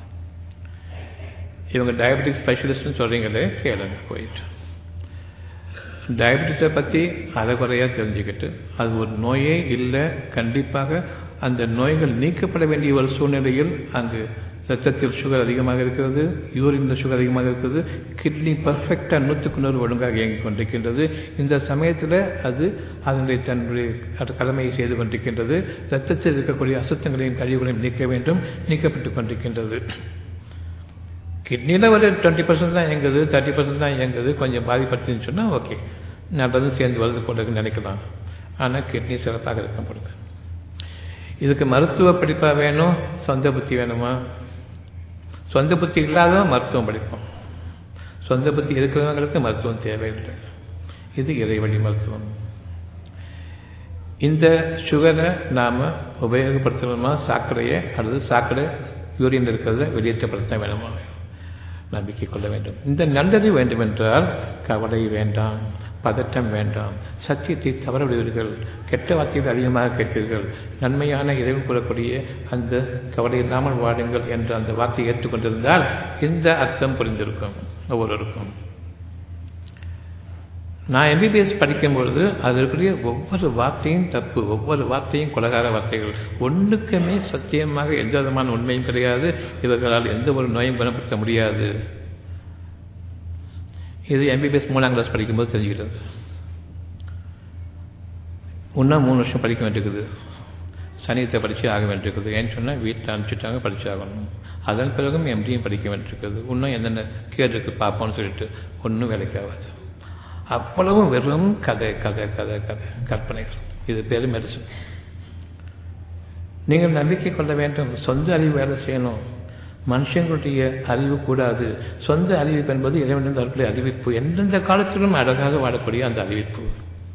இவங்க டயபெட்டிக் ஸ்பெஷலிஸ்ட்னு சொல்கிறீங்களே கேளுங்க போயிட்டு டயபெட்டிஸை பற்றி அறகுறையாக தெரிஞ்சுக்கிட்டு அது ஒரு நோயே இல்லை கண்டிப்பாக அந்த நோய்கள் நீக்கப்பட வேண்டிய ஒரு சூழ்நிலையில் அங்கு ரத்தத்தில் சுகர் அதிகமாக இருக்கிறது யூரினில் சுகர் அதிகமாக இருக்கிறது கிட்னி பர்ஃபெக்டாக நூற்றுக்கு நூறு ஒழுங்காக இயங்கிக் கொண்டிருக்கின்றது இந்த சமயத்தில் அது அதனுடைய தன்னுடைய கடமையை செய்து கொண்டிருக்கின்றது ரத்தத்தில் இருக்கக்கூடிய அசுத்தங்களையும் கழிவுகளையும் நீக்க வேண்டும் நீக்கப்பட்டு கொண்டிருக்கின்றது கிட்னியில் ஒரு டுவெண்ட்டி பர்சன்ட் தான் இயங்குது தேர்ட்டி பர்சன்ட் தான் இயங்குது கொஞ்சம் பாதிப்படுத்துன்னு சொன்னால் ஓகே நல்லதும் சேர்ந்து வருது போல நினைக்கலாம் ஆனால் கிட்னி சிறப்பாக இருக்கப்படுது இதுக்கு மருத்துவ படிப்பாக வேணும் சொந்த புத்தி வேணுமா சொந்த புத்தி இல்லாதவன் மருத்துவம் படிப்போம் சொந்த புத்தி இருக்கிறவங்களுக்கு மருத்துவம் தேவையில்லை இது இறைவழி மருத்துவம் இந்த சுகரை நாம் உபயோகப்படுத்தணுமா சாக்கடையை அல்லது சாக்கடை யூரியன் இருக்கிறத வெளியேற்றப்படுத்த வேணுமா நம்பிக்கை கொள்ள வேண்டும் இந்த நல்லது வேண்டுமென்றால் கவலை வேண்டாம் பதட்டம் வேண்டாம் சத்தியத்தை தவறவிடுவீர்கள் கெட்ட வார்த்தைகள் அதிகமாக கேட்பீர்கள் நன்மையான இறைவன் கூறக்கூடிய அந்த கவலை இல்லாமல் வாடுங்கள் என்ற அந்த வார்த்தையை ஏற்றுக்கொண்டிருந்தால் இந்த அர்த்தம் புரிந்திருக்கும் ஒவ்வொருவருக்கும் நான் எம்பிபிஎஸ் படிக்கும்பொழுது அது இருக்கக்கூடிய ஒவ்வொரு வார்த்தையும் தப்பு ஒவ்வொரு வார்த்தையும் கொலகார வார்த்தைகள் ஒன்றுக்குமே சத்தியமாக எந்த விதமான உண்மையும் கிடையாது இவர்களால் எந்த ஒரு நோயும் குணப்படுத்த முடியாது இது எம்பிபிஎஸ் மூணாம் கிளாஸ் படிக்கும்போது தெரிஞ்சுக்கிட்டது இன்னும் மூணு வருஷம் படிக்க வேண்டியிருக்குது சனியத்தை படித்து ஆக வேண்டியிருக்குது ஏன்னு சொன்னால் வீட்டில் அனுப்பிச்சிட்டாங்க படித்து ஆகணும் அதன் பிறகும் எம்டியும் படிக்க வேண்டியிருக்குது இன்னும் என்னென்ன கேடு இருக்குது பார்ப்போம்னு சொல்லிட்டு ஒன்றும் வேலைக்கு ஆகாது அவ்வளவும் வெறும் கதை கதை கதை கதை கற்பனைகள் இது பேர் மெடிசன் நீங்கள் நம்பிக்கை கொள்ள வேண்டும் சொந்த அறிவு வேலை செய்யணும் மனுஷங்களுடைய அறிவு கூடாது சொந்த அறிவிப்பு என்பது இறைவனின் தரப்புடைய அறிவிப்பு எந்தெந்த காலத்திலும் அழகாக வாழக்கூடிய அந்த அறிவிப்பு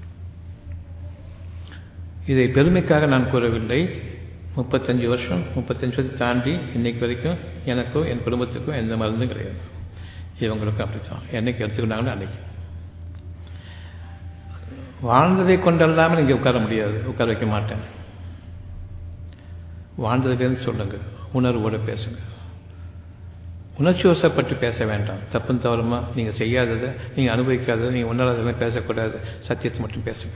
இதை பெருமைக்காக நான் கூறவில்லை முப்பத்தஞ்சு வருஷம் முப்பத்தஞ்சு வருஷத்தை தாண்டி இன்னைக்கு வரைக்கும் எனக்கோ என் குடும்பத்துக்கோ எந்த மருந்தும் கிடையாது இவங்களுக்கும் அப்படித்தான் என்னைக்கு எடுத்துக்கிட்டாங்களோ அன்னைக்கு வாழ்ந்ததை கொண்டல்லாமல் இங்கே உட்கார முடியாது உட்கார வைக்க மாட்டேன் வாழ்ந்ததுலேருந்து சொல்லுங்க உணர்வோடு பேசுங்க உணர்ச்சி வசப்பட்டு பேச வேண்டாம் தப்பும் தவறுமா நீங்கள் செய்யாததை நீங்கள் அனுபவிக்காததை நீங்கள் உணராததெல்லாம் பேசக்கூடாது சத்தியத்தை மட்டும் பேசுங்க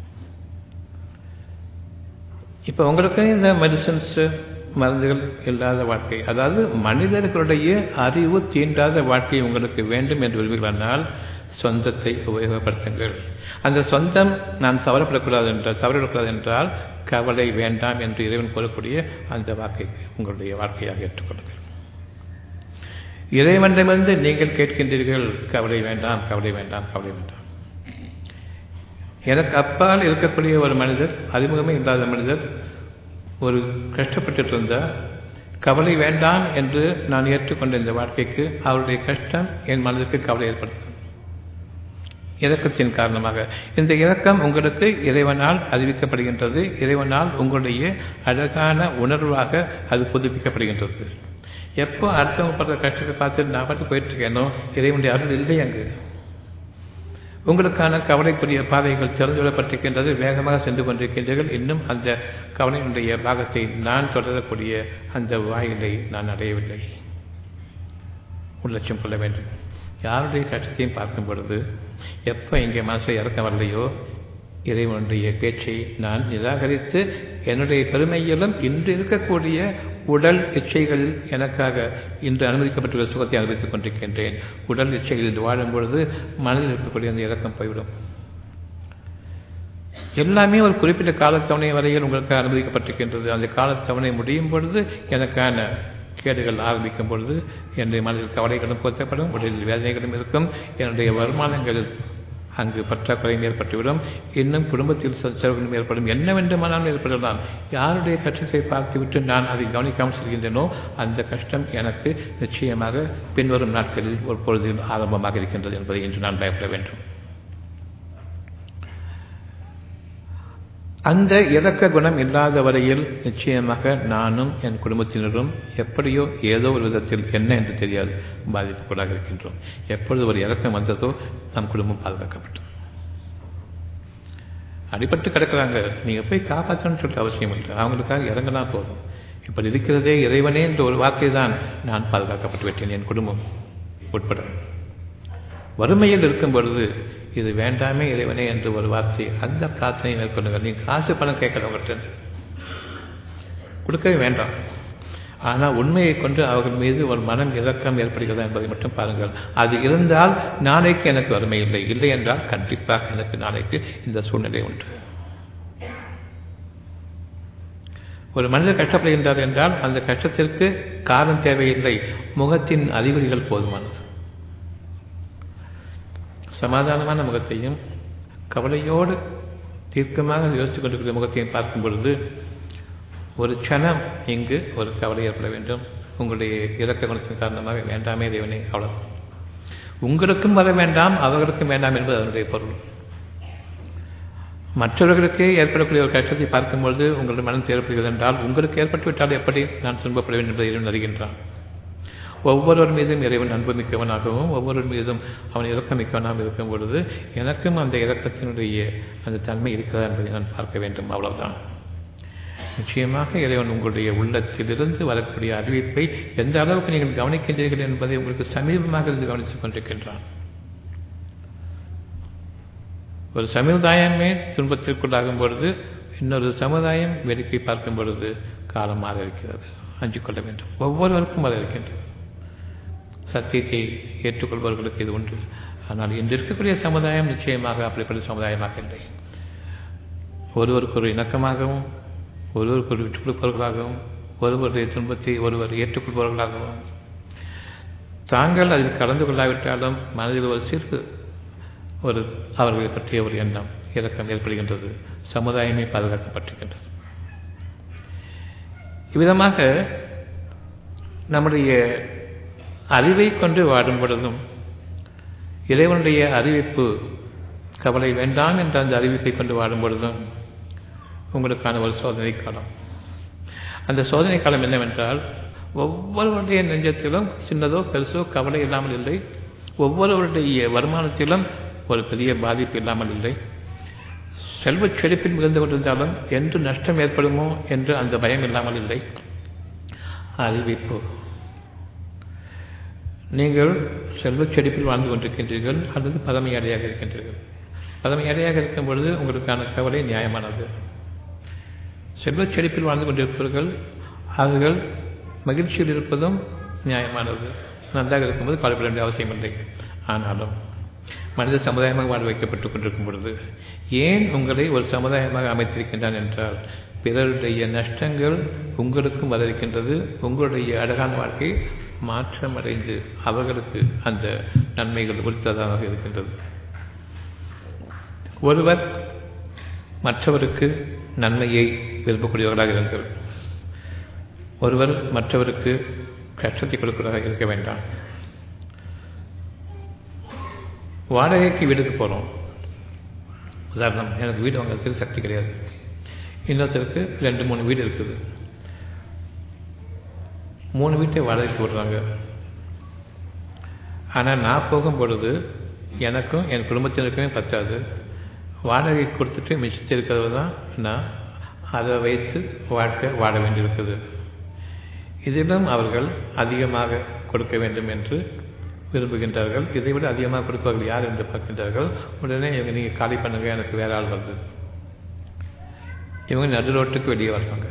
இப்போ உங்களுக்கு இந்த மெடிசன்ஸு மருந்துகள் இல்லாத வாழ்க்கை அதாவது மனிதர்களுடைய அறிவு தீண்டாத வாழ்க்கை உங்களுக்கு வேண்டும் என்று விரும்புகிறானால் சொந்தத்தை உபயோகப்படுத்துங்கள் அந்த சொந்தம் நான் தவறப்படக்கூடாது என்றால் தவறப்படக்கூடாது என்றால் கவலை வேண்டாம் என்று இறைவன் கூறக்கூடிய அந்த வாக்கை உங்களுடைய வாழ்க்கையாக ஏற்றுக்கொள்ளுங்கள் இறைவனிடமிருந்து நீங்கள் கேட்கின்றீர்கள் கவலை வேண்டாம் கவலை வேண்டாம் கவலை வேண்டாம் எனக்கு அப்பால் இருக்கக்கூடிய ஒரு மனிதர் அறிமுகமே இல்லாத மனிதர் ஒரு கஷ்டப்பட்டு இருந்தால் கவலை வேண்டாம் என்று நான் ஏற்றுக்கொண்ட இந்த வாழ்க்கைக்கு அவருடைய கஷ்டம் என் மனதுக்கு கவலை ஏற்படுத்தும் இறக்கத்தின் காரணமாக இந்த இறக்கம் உங்களுக்கு இறைவனால் அறிவிக்கப்படுகின்றது இறைவனால் உங்களுடைய அழகான உணர்வாக அது புதுப்பிக்கப்படுகின்றது எப்போ அடுத்தவங்க படுற கஷ்டத்தை பார்த்து நான் பார்த்து போயிட்டு இருக்கேனோ இறைவனுடைய அருள் இல்லை அங்கு உங்களுக்கான கவலைக்குரிய பாதைகள் திறந்து விடப்பட்டிருக்கின்றது வேகமாக சென்று கொண்டிருக்கின்றீர்கள் இன்னும் அந்த கவலையினுடைய பாகத்தை நான் தொடரக்கூடிய அந்த வாயிலை நான் அடையவில்லை உள்ளட்சம் கொள்ள வேண்டும் யாருடைய கஷ்டத்தையும் பார்க்கும் பொழுது எப்போ இங்கே மனசில் இறக்க வரலையோ இறைவனுடைய பேச்சை நான் நிராகரித்து என்னுடைய பெருமையிலும் இன்று இருக்கக்கூடிய உடல் இச்சைகளில் எனக்காக இன்று அனுமதிக்கப்பட்டுள்ள சுகத்தை அனுபவித்துக் கொண்டிருக்கின்றேன் உடல் இச்சைகளில் வாழும் பொழுது மனதில் இருக்கக்கூடிய அந்த இறக்கம் போய்விடும் எல்லாமே ஒரு குறிப்பிட்ட காலத்தவணை வரையில் உங்களுக்கு அனுமதிக்கப்பட்டிருக்கின்றது அந்த காலத்தவணை முடியும் பொழுது எனக்கான கேடுகள் ஆரம்பிக்கும் பொழுது என்னுடைய மனதில் கவலைகளும் பொருத்தப்படும் உடலில் வேதனைகளும் இருக்கும் என்னுடைய வருமானங்களில் அங்கு பற்றாக்குறையும் ஏற்பட்டுவிடும் இன்னும் குடும்பத்தில் சச்சரவுகளும் ஏற்படும் என்ன வேண்டுமானாலும் ஏற்படலாம் யாருடைய கஷ்டத்தை பார்த்துவிட்டு நான் அதை கவனிக்காமல் செல்கின்றனோ அந்த கஷ்டம் எனக்கு நிச்சயமாக பின்வரும் நாட்களில் ஒரு பொழுதில் ஆரம்பமாக இருக்கின்றது என்பதை இன்று நான் பயப்பட வேண்டும் அந்த இறக்க குணம் இல்லாத வரையில் நிச்சயமாக நானும் என் குடும்பத்தினரும் எப்படியோ ஏதோ ஒரு விதத்தில் என்ன என்று தெரியாது பாதிப்புக்குள்ளாக இருக்கின்றோம் எப்பொழுது ஒரு இறக்கம் வந்ததோ நம் குடும்பம் பாதுகாக்கப்பட்டது அடிபட்டு கிடக்கிறாங்க நீங்கள் போய் காப்பாற்றணும்னு சொல்லிட்டு அவசியம் இல்லை அவங்களுக்காக இறங்கினா போதும் இப்படி இருக்கிறதே இறைவனே என்ற ஒரு வார்த்தை தான் நான் பாதுகாக்கப்பட்டு விட்டேன் என் குடும்பம் உட்பட வறுமையில் இருக்கும் பொழுது இது வேண்டாமே இறைவனே என்று ஒரு வார்த்தை அந்த பிரார்த்தனையை மேற்கொள்ளுங்கள் நீங்கள் காசு பணம் கேட்கறவங்கிட்ட கொடுக்கவே வேண்டாம் ஆனால் உண்மையை கொண்டு அவர்கள் மீது ஒரு மனம் இறக்கம் ஏற்படுகிறதா என்பதை மட்டும் பாருங்கள் அது இருந்தால் நாளைக்கு எனக்கு வறுமை இல்லை இல்லை என்றால் கண்டிப்பாக எனக்கு நாளைக்கு இந்த சூழ்நிலை உண்டு ஒரு மனிதர் கஷ்டப்படுகின்றார் என்றால் அந்த கஷ்டத்திற்கு காரணம் தேவையில்லை முகத்தின் அறிகுறிகள் போதுமானது சமாதானமான முகத்தையும் கவலையோடு தீர்க்கமாக யோசித்துக் கொண்டிருக்கிற முகத்தையும் பார்க்கும் பொழுது ஒரு க்ஷணம் இங்கு ஒரு கவலை ஏற்பட வேண்டும் உங்களுடைய இறக்க குணத்தின் காரணமாக வேண்டாமே தேவனே அவ்வளவு உங்களுக்கும் வர வேண்டாம் அவர்களுக்கும் வேண்டாம் என்பது அதனுடைய பொருள் மற்றவர்களுக்கு ஏற்படக்கூடிய ஒரு கஷ்டத்தை பார்க்கும்பொழுது உங்களுடைய மனம் ஏற்படுகிறது என்றால் உங்களுக்கு ஏற்பட்டுவிட்டால் எப்படி நான் துன்பப்பட வேண்டும் என்பதை இறைவன் அறிகின்றான் ஒவ்வொருவர் மீதும் இறைவன் அன்பு மிக்கவனாகவும் ஒவ்வொருவர் மீதும் அவன் இறக்கம் மிக்கவனாகவும் இருக்கும் பொழுது எனக்கும் அந்த இறக்கத்தினுடைய அந்த தன்மை இருக்கிறதா என்பதை நான் பார்க்க வேண்டும் அவ்வளவுதான் நிச்சயமாக இறைவன் உங்களுடைய உள்ளத்திலிருந்து வரக்கூடிய அறிவிப்பை எந்த அளவுக்கு நீங்கள் கவனிக்கின்றீர்கள் என்பதை உங்களுக்கு சமீபமாக இருந்து கவனித்துக் கொண்டிருக்கின்றான் ஒரு சமுதாயமே துன்பத்திற்குள்ளாகும் பொழுது இன்னொரு சமுதாயம் வேடிக்கை பார்க்கும் பொழுது காலம் மாற இருக்கிறது அஞ்சு கொள்ள வேண்டும் ஒவ்வொருவருக்கும் வர இருக்கின்றது சத்தியத்தை ஏற்றுக்கொள்பவர்களுக்கு இது உண்டு ஆனால் இன்று இருக்கக்கூடிய சமுதாயம் நிச்சயமாக அப்படிப்பட்ட சமுதாயமாக இல்லை ஒருவருக்கு ஒரு இணக்கமாகவும் ஒருவருக்கு ஒரு விட்டுக் கொடுப்பவர்களாகவும் ஒருவருடைய துன்பத்தை ஒருவர் ஏற்றுக்கொள்பவர்களாகவும் தாங்கள் அதில் கலந்து கொள்ளாவிட்டாலும் மனதில் ஒரு சிறு ஒரு அவர்களை பற்றிய ஒரு எண்ணம் இறக்கம் ஏற்படுகின்றது சமுதாயமே பாதுகாக்கப்பட்டிருக்கின்றது இவ்விதமாக நம்முடைய அறிவை கொண்டு வாடும் பொழுதும் இறைவனுடைய அறிவிப்பு கவலை வேண்டாம் என்ற அந்த அறிவிப்பை கொண்டு வாடும் பொழுதும் உங்களுக்கான ஒரு சோதனை காலம் அந்த சோதனை காலம் என்னவென்றால் ஒவ்வொருவருடைய நெஞ்சத்திலும் சின்னதோ பெருசோ கவலை இல்லாமல் இல்லை ஒவ்வொருவருடைய வருமானத்திலும் ஒரு பெரிய பாதிப்பு இல்லாமல் இல்லை செல்வ செழிப்பில் மிகுந்து கொண்டிருந்தாலும் என்று நஷ்டம் ஏற்படுமோ என்று அந்த பயம் இல்லாமல் இல்லை அறிவிப்பு நீங்கள் செல்வச் செழிப்பில் வாழ்ந்து கொண்டிருக்கின்றீர்கள் அல்லது பதமையடையாக இருக்கின்றீர்கள் பதமையடையாக இருக்கும் பொழுது உங்களுக்கான கவலை நியாயமானது செல்வச் செழிப்பில் வாழ்ந்து கொண்டிருப்பவர்கள் அவர்கள் மகிழ்ச்சியில் இருப்பதும் நியாயமானது நன்றாக இருக்கும்போது கவலைப்பட வேண்டிய அவசியம் இல்லை ஆனாலும் மனித சமுதாயமாக வாழ வைக்கப்பட்டுக் கொண்டிருக்கும் பொழுது ஏன் உங்களை ஒரு சமுதாயமாக அமைத்திருக்கின்றான் என்றால் பிறருடைய நஷ்டங்கள் உங்களுக்கும் வர இருக்கின்றது உங்களுடைய அழகான வாழ்க்கை மாற்றமடைந்து அவர்களுக்கு அந்த நன்மைகள் உறுத்ததாக இருக்கின்றது ஒருவர் மற்றவருக்கு நன்மையை விரும்பக்கூடியவர்களாக இருங்கள் ஒருவர் மற்றவருக்கு கஷ்டத்தை கொடுக்கிறதாக இருக்க வேண்டாம் வாடகைக்கு வீடுக்கு போகிறோம் உதாரணம் எனக்கு வீடு வாங்குறதுக்கு சக்தி கிடையாது இன்னொருத்தருக்கு ரெண்டு மூணு வீடு இருக்குது மூணு வீட்டை வாடகைக்கு விடுறாங்க ஆனால் நான் போகும் பொழுது எனக்கும் என் குடும்பத்தினருக்குமே பத்தாது வாடகை கொடுத்துட்டு மிச்சத்தில் இருக்கிறது தான் நான் அதை வைத்து வாழ்க்கை வாழ வேண்டியிருக்குது இதிலும் அவர்கள் அதிகமாக கொடுக்க வேண்டும் என்று விரும்புகின்றார்கள் இதை விட அதிகமாக கொடுப்பவர்கள் யார் என்று பார்க்கின்றார்கள் உடனே இவங்க நீங்கள் காலி பண்ணுங்க எனக்கு வேற ஆள் வருது இவங்க நடு ரோட்டுக்கு வெளியே வர்றாங்க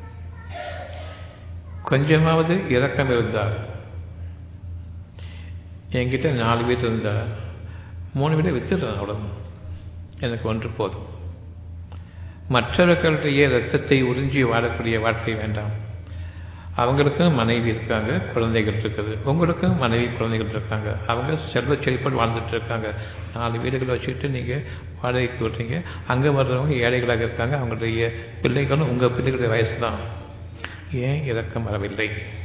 கொஞ்சமாவது இறக்கம் இருந்தால் என்கிட்ட நாலு வீடு இருந்தால் மூணு வீடை வித்துடுறேன் அவ்வளோ எனக்கு ஒன்று போதும் மற்றவர்களுடைய ரத்தத்தை உறிஞ்சி வாழக்கூடிய வாழ்க்கை வேண்டாம் அவங்களுக்கும் மனைவி இருக்காங்க குழந்தைகள் இருக்குது உங்களுக்கும் மனைவி குழந்தைகள் இருக்காங்க அவங்க செல்வ செழிப்போடு வாழ்ந்துட்டு இருக்காங்க நாலு வீடுகளை வச்சுக்கிட்டு நீங்கள் வாடகைக்கு விடுறீங்க அங்கே வர்றவங்க ஏழைகளாக இருக்காங்க அவங்களுடைய பிள்ளைகளும் உங்கள் பிள்ளைகளுடைய வயசு தான் ஏன் இறக்கம் வரவில்லை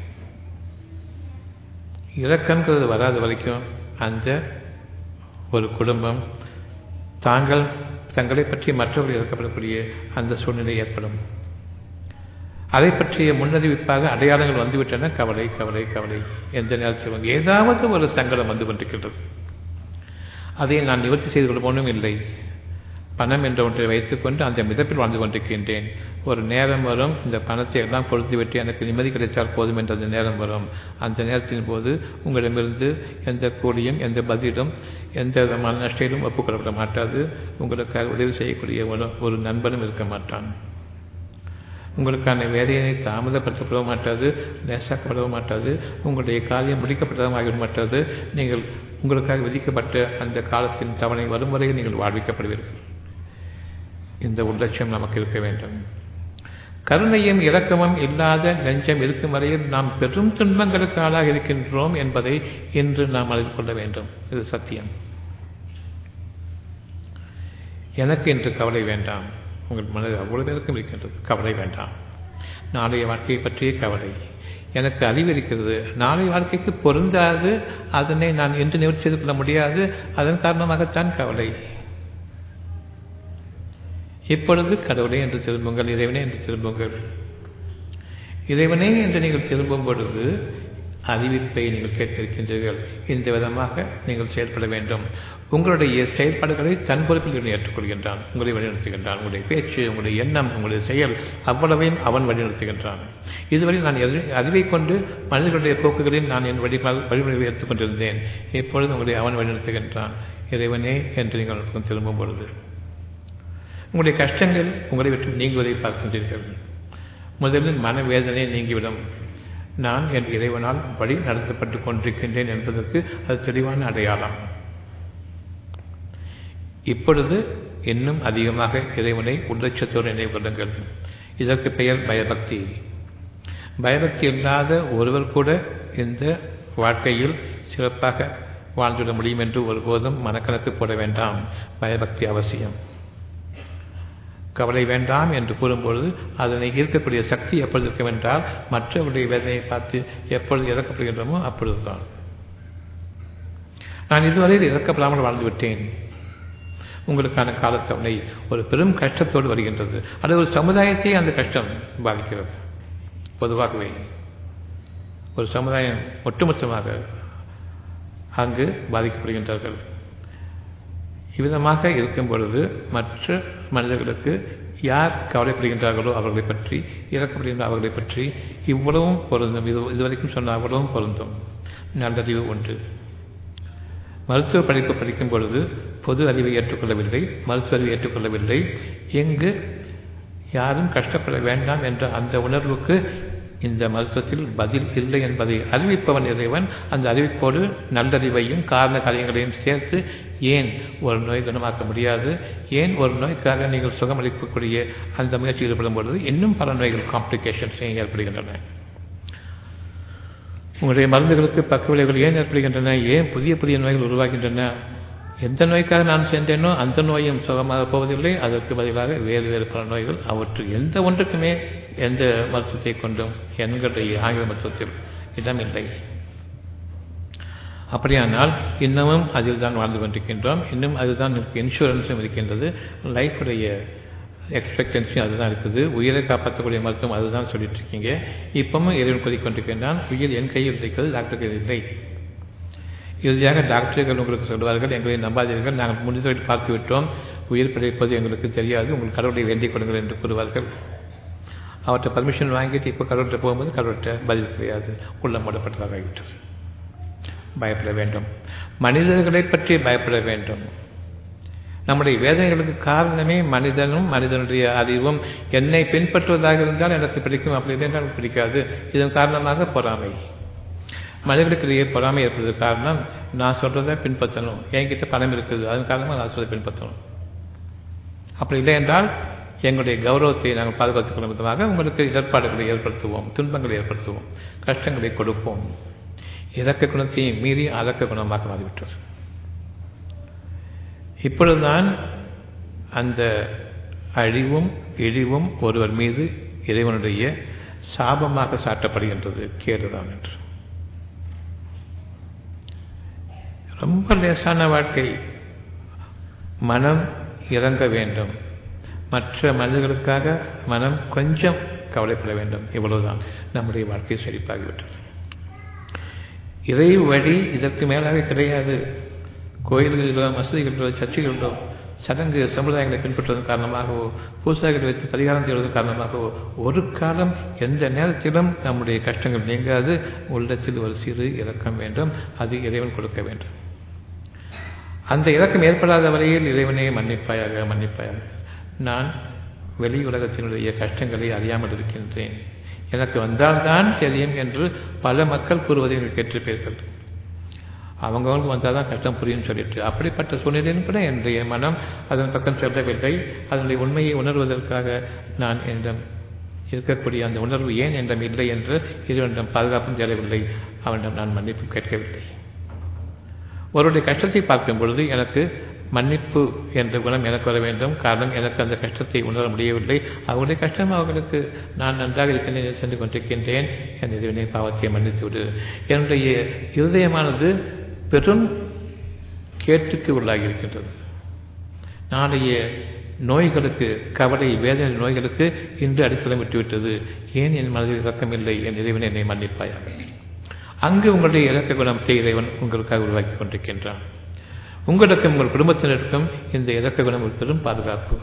இறக்கம்ங்கிறது வராத வரைக்கும் அந்த ஒரு குடும்பம் தாங்கள் தங்களை பற்றி மற்றவர்கள் இறக்கப்படக்கூடிய அந்த சூழ்நிலை ஏற்படும் அதை பற்றிய முன்னறிவிப்பாக அடையாளங்கள் வந்துவிட்டன கவலை கவலை கவலை எந்த நேரத்திலும் ஏதாவது ஒரு சங்கடம் வந்து கொண்டிருக்கின்றது அதை நான் நிவர்த்தி செய்து கொள்வோனும் இல்லை பணம் என்ற ஒன்றை வைத்துக்கொண்டு அந்த மிதப்பில் வாழ்ந்து கொண்டிருக்கின்றேன் ஒரு நேரம் வரும் இந்த பணத்தை எல்லாம் கொடுத்து விட்டு எனக்கு நிம்மதி கிடைத்தால் போதும் என்ற அந்த நேரம் வரும் அந்த நேரத்தின் போது உங்களிடமிருந்து எந்த கூலியும் எந்த பதிலும் எந்த விதமான நஷ்டையிலும் ஒப்புக்கொள்ளப்பட மாட்டாது உங்களுக்காக உதவி செய்யக்கூடிய ஒரு ஒரு நண்பனும் இருக்க மாட்டான் உங்களுக்கான வேலையை தாமதப்படுத்தப்பட மாட்டாது லேசாக்கப்பட மாட்டாது உங்களுடைய காரியம் முடிக்கப்பட்டதாக ஆகிவிட மாட்டாது நீங்கள் உங்களுக்காக விதிக்கப்பட்ட அந்த காலத்தின் தவணை வரும் வரையில் நீங்கள் வாழ்விக்கப்படுவீர்கள் இந்த உள்ளட்சம் நமக்கு இருக்க வேண்டும் கருணையும் இரக்கமும் இல்லாத நெஞ்சம் இருக்கும் வரையில் நாம் பெரும் துன்பங்களுக்கு ஆளாக இருக்கின்றோம் என்பதை இன்று நாம் அறிந்து கொள்ள வேண்டும் இது சத்தியம் எனக்கு இன்று கவலை வேண்டாம் உங்கள் மனதில் அவ்வளவு பேருக்கும் இருக்கின்றது கவலை வேண்டாம் நாளைய வாழ்க்கையை பற்றிய கவலை எனக்கு அறிவு இருக்கிறது நாளை வாழ்க்கைக்கு பொருந்தாது அதனை நான் என்று நிவர்த்தி செய்து கொள்ள முடியாது அதன் காரணமாகத்தான் கவலை இப்பொழுது கடவுளை என்று திரும்புங்கள் இறைவனே என்று திரும்புங்கள் இறைவனே என்று நீங்கள் திரும்பும் பொழுது அறிவிப்பை நீங்கள் கேட்டிருக்கின்றீர்கள் இந்த விதமாக நீங்கள் செயல்பட வேண்டும் உங்களுடைய செயல்பாடுகளை தன் பொறுப்பில் இருந்து ஏற்றுக்கொள்கின்றான் உங்களை வழிநடத்துகின்றான் உங்களுடைய பேச்சு உங்களுடைய எண்ணம் உங்களுடைய செயல் அவ்வளவையும் அவன் வழிநடத்துகின்றான் இதுவரை நான் அறிவை கொண்டு மனிதர்களுடைய போக்குகளில் நான் என் வழி வழிமுறைகளை எடுத்துக்கொண்டிருந்தேன் இப்பொழுது உங்களை அவன் வழிநடத்துகின்றான் இறைவனே என்று நீங்கள் திரும்பும் பொழுது உங்களுடைய கஷ்டங்கள் உங்களை விட்டு நீங்குவதை பார்க்கின்றீர்கள் முதலில் மனவேதனை நீங்கிவிடும் நான் என் இறைவனால் வழி நடத்தப்பட்டு கொண்டிருக்கின்றேன் என்பதற்கு அது தெளிவான அடையாளம் இப்பொழுது இன்னும் அதிகமாக இறைவனை உள்ளட்சத்தோடு நினைவு கொள்ளுங்கள் இதற்கு பெயர் பயபக்தி பயபக்தி இல்லாத ஒருவர் கூட இந்த வாழ்க்கையில் சிறப்பாக வாழ்ந்துவிட முடியும் என்று ஒருபோதும் மனக்கணக்கு போட வேண்டாம் பயபக்தி அவசியம் கவலை வேண்டாம் என்று கூறும்பொழுது அதனை ஈர்க்கக்கூடிய சக்தி எப்பொழுது இருக்கும் என்றால் மற்றவருடைய வேதனையை பார்த்து எப்பொழுது இறக்கப்படுகின்றோமோ அப்பொழுதுதான் நான் இதுவரையில் இறக்கப்படாமல் வாழ்ந்து விட்டேன் உங்களுக்கான காலத்தவணை ஒரு பெரும் கஷ்டத்தோடு வருகின்றது அது ஒரு சமுதாயத்தை அந்த கஷ்டம் பாதிக்கிறது பொதுவாகவே ஒரு சமுதாயம் ஒட்டுமொத்தமாக அங்கு பாதிக்கப்படுகின்றார்கள் இவ்விதமாக இருக்கும் பொழுது மற்ற மனிதர்களுக்கு யார் கவலைப்படுகின்றார்களோ அவர்களை பற்றி இறக்கப்படுகின்ற அவர்களை பற்றி இவ்வளவும் பொருந்தும் இது இதுவரைக்கும் சொன்ன அவ்வளவும் பொருந்தும் நல்லறிவு ஒன்று மருத்துவ படிப்பு படிக்கும் பொழுது பொது அறிவை ஏற்றுக்கொள்ளவில்லை மருத்துவ அறிவை ஏற்றுக்கொள்ளவில்லை எங்கு யாரும் கஷ்டப்பட வேண்டாம் என்ற அந்த உணர்வுக்கு இந்த மருத்துவத்தில் பதில் இல்லை என்பதை அறிவிப்பவன் இறைவன் அந்த அறிவிப்போடு நல்லறிவையும் காரண காரியங்களையும் சேர்த்து ஏன் ஒரு நோய் குணமாக்க முடியாது ஏன் ஒரு நோய்க்காக நீங்கள் சுகமளிக்கக்கூடிய அந்த முயற்சி ஈடுபடும் பொழுது இன்னும் பல நோய்கள் காம்ப்ளிகேஷன்ஸ் ஏற்படுகின்றன உங்களுடைய மருந்துகளுக்கு பக்க விளைவுகள் ஏன் ஏற்படுகின்றன ஏன் புதிய புதிய நோய்கள் உருவாகின்றன எந்த நோய்க்காக நான் சென்றேனோ அந்த நோயும் சுகமாக போவதில்லை அதற்கு பதிலாக வேறு வேறு பல நோய்கள் அவற்று எந்த ஒன்றுக்குமே எந்த மருத்துவத்தை கொண்டும் எங்களுடைய ஆங்கில மருத்துவத்தில் இடமில்லை அப்படியானால் இன்னமும் அதில் தான் வாழ்ந்து கொண்டிருக்கின்றோம் இன்னும் அதுதான் நமக்கு இன்சூரன்ஸும் இருக்கின்றது லைஃபுடைய எக்ஸ்பெக்டன்சியும் அதுதான் இருக்குது உயிரை காப்பாற்றக்கூடிய மருத்துவம் அதுதான் சொல்லிட்டு இருக்கீங்க இப்பவும் இறைவன் கொதிக்கொண்டிருக்கின்றான் உயிர் என் கையில் இருக்கிறது டாக்டர் கையில் இல்லை இறுதியாக டாக்டர்கள் உங்களுக்கு சொல்வார்கள் எங்களை நம்பாதீர்கள் நாங்கள் முடிந்தவரை பார்த்து விட்டோம் உயிர் பிழைப்பது எங்களுக்கு தெரியாது உங்கள் கடவுளை வேண்டிக் கொள்ளுங்கள் என்று கூறுவார்கள் அவர்கிட்ட பர்மிஷன் வாங்கிட்டு இப்போ கடவுள்கிட்ட போகும்போது கடவுள்கிட்ட பதில் கிடையாது உள்ள மூடப்பட்டதாக ஆகிவிட்டது பயப்பட வேண்டும் மனிதர்களை பற்றி பயப்பட வேண்டும் நம்முடைய வேதனைகளுக்கு காரணமே மனிதனும் மனிதனுடைய அறிவும் என்னை பின்பற்றுவதாக இருந்தால் எனக்கு பிடிக்கும் அப்படி இல்லை என்றால் பிடிக்காது இதன் காரணமாக பொறாமை மனிதர்களுக்கிடையே பொறாமை ஏற்படுறது காரணம் நான் சொல்றதை பின்பற்றணும் என்கிட்ட பணம் இருக்குது அதன் காரணமாக நான் சொல்றதை பின்பற்றணும் அப்படி இல்லை என்றால் எங்களுடைய கௌரவத்தை நாங்கள் பாதுகாத்துக் கொள்ளும் விதமாக உங்களுக்கு இடர்பாடுகளை ஏற்படுத்துவோம் துன்பங்களை ஏற்படுத்துவோம் கஷ்டங்களை கொடுப்போம் இறக்க குணத்தை மீறி அதக்க குணமாக மாறிவிட்டது இப்பொழுதுதான் அந்த அழிவும் இழிவும் ஒருவர் மீது இறைவனுடைய சாபமாக சாட்டப்படுகின்றது கேடுதான் என்று ரொம்ப லேசான வாழ்க்கை மனம் இறங்க வேண்டும் மற்ற மனிதர்களுக்காக மனம் கொஞ்சம் கவலைப்பட வேண்டும் இவ்வளவுதான் நம்முடைய வாழ்க்கை செழிப்பாகிவிட்டது இறை வழி இதற்கு மேலாக கிடையாது கோயில்களிலோ மசூதிகளிலோ சர்ச்சைகளிலோ சடங்கு சமுதாயங்களை பின்பற்றுவதன் காரணமாகவோ பூசாரிகளை வைத்து பரிகாரம் செய்வதன் காரணமாகவோ ஒரு காலம் எந்த நேரத்திலும் நம்முடைய கஷ்டங்கள் நீங்காது உள்ளத்தில் ஒரு சிறு இறக்கம் வேண்டும் அது இறைவன் கொடுக்க வேண்டும் அந்த இறக்கம் ஏற்படாத வரையில் இறைவனை மன்னிப்பாயாக மன்னிப்பாயாக நான் வெளி உலகத்தினுடைய கஷ்டங்களை அறியாமல் இருக்கின்றேன் எனக்கு வந்தால்தான் தெரியும் என்று பல மக்கள் கூறுவதை நீங்கள் கேட்டிருப்பீர்கள் அவங்கவுங்களுக்கு வந்தால் தான் கஷ்டம் புரியும் சொல்லிட்டு அப்படிப்பட்ட சூழ்நிலையும் கூட என்னுடைய மனம் அதன் பக்கம் செல்லவில்லை அதனுடைய உண்மையை உணர்வதற்காக நான் என்னிடம் இருக்கக்கூடிய அந்த உணர்வு ஏன் என்னிடம் இல்லை என்று இறைவனிடம் பாதுகாப்பும் தேடவில்லை அவனிடம் நான் மன்னிப்பு கேட்கவில்லை ஒருவருடைய கஷ்டத்தை பார்க்கும் பொழுது எனக்கு மன்னிப்பு என்ற குணம் எனக்கு வர வேண்டும் காரணம் எனக்கு அந்த கஷ்டத்தை உணர முடியவில்லை அவருடைய கஷ்டம் அவர்களுக்கு நான் நன்றாக இருக்கின்றேன் சென்று கொண்டிருக்கின்றேன் என் இறைவனை பாவத்தை மன்னித்து விடு என்னுடைய இருதயமானது பெரும் கேட்டுக்கு உள்ளாகி இருக்கின்றது நாளைய நோய்களுக்கு கவலை வேதனை நோய்களுக்கு இன்று அடித்தளம் விட்டுவிட்டது ஏன் என் மனதில் இறக்கமில்லை என் இறைவன் என்னை மன்னிப்பாயாக அங்கு உங்களுடைய இலக்க குணத்தை இறைவன் உங்களுக்காக உருவாக்கி கொண்டிருக்கின்றான் உங்களுக்கும் உங்கள் குடும்பத்தினருக்கும் இந்த இலக்க குணம் ஒரு பெரும் பாதுகாப்பு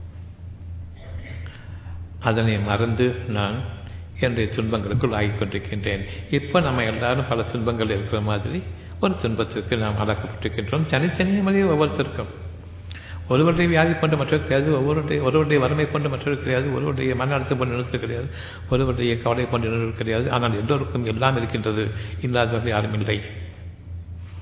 அதனை மறந்து நான் என்னுடைய துன்பங்களுக்குள் ஆகிக் கொண்டிருக்கின்றேன் இப்போ நம்ம எல்லாரும் பல துன்பங்கள் இருக்கிற மாதிரி ஒரு துன்பத்திற்கு நாம் அடக்கப்பட்டிருக்கின்றோம் தனித்தனியாக ஒவ்வொருத்தருக்கும் ஒருவருடைய வியாதி கொண்டு மற்றவர் கிடையாது ஒவ்வொருடைய ஒருவருடைய வறுமை கொண்டு மற்றவர் கிடையாது ஒருவருடைய மன அழுத்தம் கொண்டு நிறுத்த கிடையாது ஒருவருடைய கவலை கொண்டு நிறுத்த கிடையாது ஆனால் எல்லோருக்கும் எல்லாம் இருக்கின்றது இல்லாதவர்கள் யாரும் இல்லை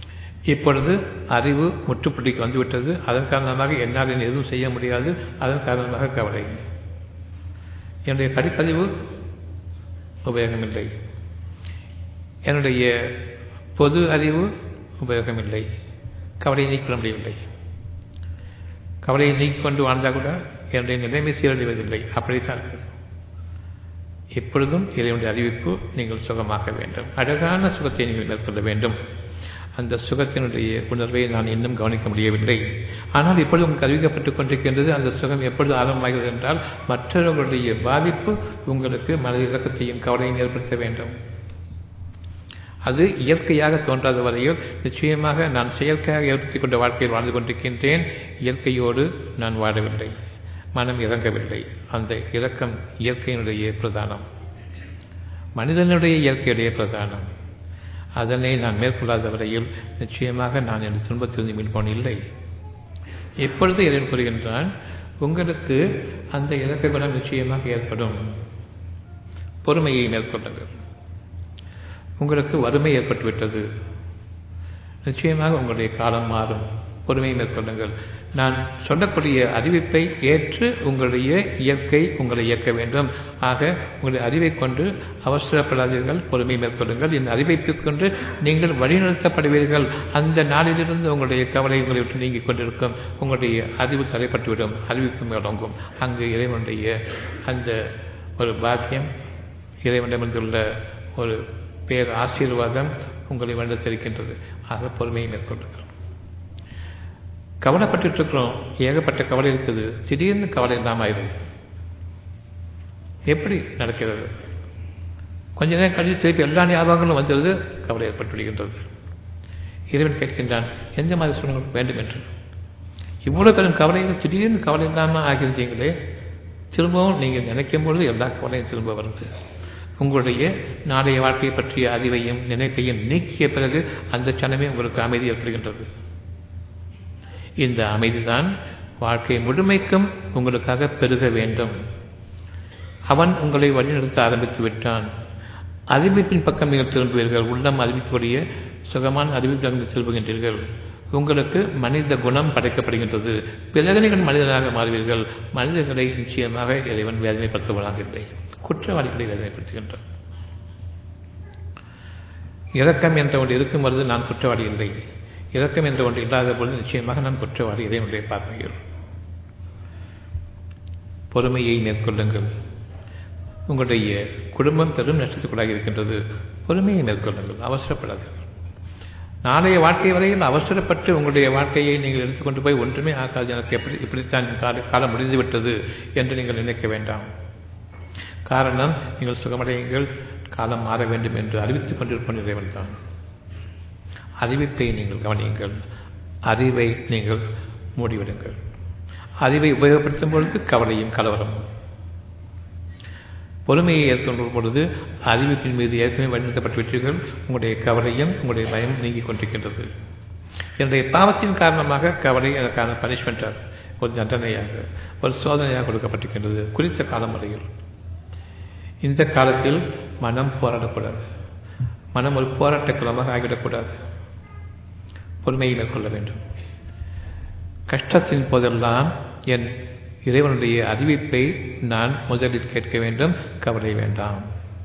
இப்பொழுது அறிவு முற்றுப்புள்ளிக்கு வந்துவிட்டது அதன் காரணமாக என்னால் என்னை எதுவும் செய்ய முடியாது அதன் காரணமாக கவலை என்னுடைய படிப்பறிவு உபயோகமில்லை என்னுடைய பொது அறிவு உபயோகமில்லை கவலையை நீக்கிவிட முடியவில்லை கவலையை நீக்கிக் கொண்டு வாழ்ந்தால் கூட என்னுடைய நிலைமை சீரழிவதில்லை அப்படித்தான் இருக்கிறது எப்பொழுதும் இறைவனுடைய அறிவிப்பு நீங்கள் சுகமாக வேண்டும் அழகான சுகத்தை நீங்கள் மேற்கொள்ள வேண்டும் அந்த சுகத்தினுடைய உணர்வை நான் இன்னும் கவனிக்க முடியவில்லை ஆனால் இப்பொழுது உங்களுக்கு அறிவிக்கப்பட்டுக் கொண்டிருக்கின்றது அந்த சுகம் எப்பொழுது ஆரம்பமாகிறது என்றால் மற்றவர்களுடைய பாதிப்பு உங்களுக்கு மனத இலக்கத்தையும் கவலையும் ஏற்படுத்த வேண்டும் அது இயற்கையாக தோன்றாத வரையில் நிச்சயமாக நான் செயற்கையாக ஏற்படுத்திக் கொண்ட வாழ்க்கையில் வாழ்ந்து கொண்டிருக்கின்றேன் இயற்கையோடு நான் வாழவில்லை மனம் இறங்கவில்லை அந்த இறக்கம் இயற்கையினுடைய பிரதானம் மனிதனுடைய இயற்கையுடைய பிரதானம் அதனை நான் மேற்கொள்ளாத வரையில் நிச்சயமாக நான் என் துன்பத்திலிருந்து மீள்போன் இல்லை எப்பொழுது இறைவன் கூறுகின்றான் உங்களுக்கு அந்த இலக்க குணம் நிச்சயமாக ஏற்படும் பொறுமையை மேற்கொள்ளுங்கள் உங்களுக்கு வறுமை ஏற்பட்டுவிட்டது நிச்சயமாக உங்களுடைய காலம் மாறும் பொறுமையை மேற்கொள்ளுங்கள் நான் சொல்லக்கூடிய அறிவிப்பை ஏற்று உங்களுடைய இயற்கை உங்களை இயக்க வேண்டும் ஆக உங்களுடைய அறிவை கொண்டு அவசரப்படாதீர்கள் பொறுமை மேற்கொள்ளுங்கள் இந்த அறிவை கொண்டு நீங்கள் வழிநடத்தப்படுவீர்கள் அந்த நாளிலிருந்து உங்களுடைய கவலை உங்களை விட்டு நீங்கிக் கொண்டிருக்கும் உங்களுடைய அறிவு தலைப்பட்டுவிடும் அறிவிப்பு மேலோங்கும் அங்கு இறைவனுடைய அந்த ஒரு பாக்கியம் இறைவனிடமிருந்துள்ள ஒரு பேர் ஆசீர்வாதம் உங்களை வழிநடத்திருக்கின்றது ஆக பொறுமையை மேற்கொள்ளுங்கள் கவலைப்பட்டு இருக்கிறோம் ஏகப்பட்ட கவலை இருக்குது திடீர்னு கவலை இல்லாமல் ஆயிடுது எப்படி நடக்கிறது கொஞ்ச நேரம் கழித்து திருப்பி எல்லா ஞாபகங்களும் வந்துடுது கவலை ஏற்பட்டு விடுகின்றது இறைவன் கேட்கின்றான் எந்த மாதிரி சூழ்நிலை வேண்டும் என்று இவ்வளவு பெரும் கவலைகள் திடீர்னு கவலை இல்லாமல் ஆகியிருந்தீங்களே திரும்பவும் நீங்கள் நினைக்கும் பொழுது எல்லா கவலையும் திரும்ப வருது உங்களுடைய நாளைய வாழ்க்கை பற்றிய அறிவையும் நினைப்பையும் நீக்கிய பிறகு அந்த சனமே உங்களுக்கு அமைதி ஏற்படுகின்றது இந்த அமைதிதான் வாழ்க்கை முழுமைக்கும் உங்களுக்காக பெருக வேண்டும் அவன் உங்களை வழிநடத்த ஆரம்பித்து விட்டான் அறிவிப்பின் பக்கம் நீங்கள் திரும்புவீர்கள் உள்ளம் அறிவிக்கக்கூடிய சுகமான அறிவிப்பில் திரும்புகின்றீர்கள் உங்களுக்கு மனித குணம் படைக்கப்படுகின்றது பிறகு நீங்கள் மனிதனாக மாறுவீர்கள் மனிதர்களை நிச்சயமாக இறைவன் வேதனைப்படுத்துவதாக இல்லை குற்றவாளிகளை வேதனைப்படுத்துகின்றான் இரக்கம் என்ற ஒன்று இருக்கும் பொழுது நான் குற்றவாளி இல்லை இரக்கம் என்ற ஒன்று இல்லாத பொழுது நிச்சயமாக நான் குற்றவாளி இறைவனுடைய பார்வையில் பொறுமையை மேற்கொள்ளுங்கள் உங்களுடைய குடும்பம் பெரும் நஷ்டத்துக்குள்ளாக இருக்கின்றது பொறுமையை மேற்கொள்ளுங்கள் அவசரப்படாதீர்கள் நாளைய வாழ்க்கை வரையில் அவசரப்பட்டு உங்களுடைய வாழ்க்கையை நீங்கள் எடுத்துக்கொண்டு போய் ஒன்றுமே ஆகாது எனக்கு எப்படி இப்படித்தான் கால காலம் முடிந்து விட்டது என்று நீங்கள் நினைக்க வேண்டாம் காரணம் நீங்கள் சுகமடையுங்கள் காலம் மாற வேண்டும் என்று அறிவித்துக் கொண்டிருப்போம் இறைவன் தான் அறிவிப்பை நீங்கள் கவனியுங்கள் அறிவை நீங்கள் மூடிவிடுங்கள் அறிவை உபயோகப்படுத்தும் பொழுது கவலையும் கலவரம் பொறுமையை ஏற்கொள்ளும் பொழுது அறிவிப்பின் மீது ஏற்கனவே வழிநடத்தப்பட்டுவிட்டீர்கள் உங்களுடைய கவலையும் உங்களுடைய பயம் நீங்கிக் கொண்டிருக்கின்றது என்னுடைய பாவத்தின் காரணமாக கவலை எனக்கான பனிஷ்மெண்டாக ஒரு தண்டனையாக ஒரு சோதனையாக கொடுக்கப்பட்டிருக்கின்றது குறித்த காலம் வரையில் இந்த காலத்தில் மனம் போராடக்கூடாது மனம் ஒரு போராட்ட குலமாக ஆகிவிடக்கூடாது பொறுமையை மேற்கொள்ள வேண்டும் கஷ்டத்தின் போதெல்லாம் என் இறைவனுடைய அறிவிப்பை நான் முதலில் கேட்க வேண்டும் கவலை வேண்டாம்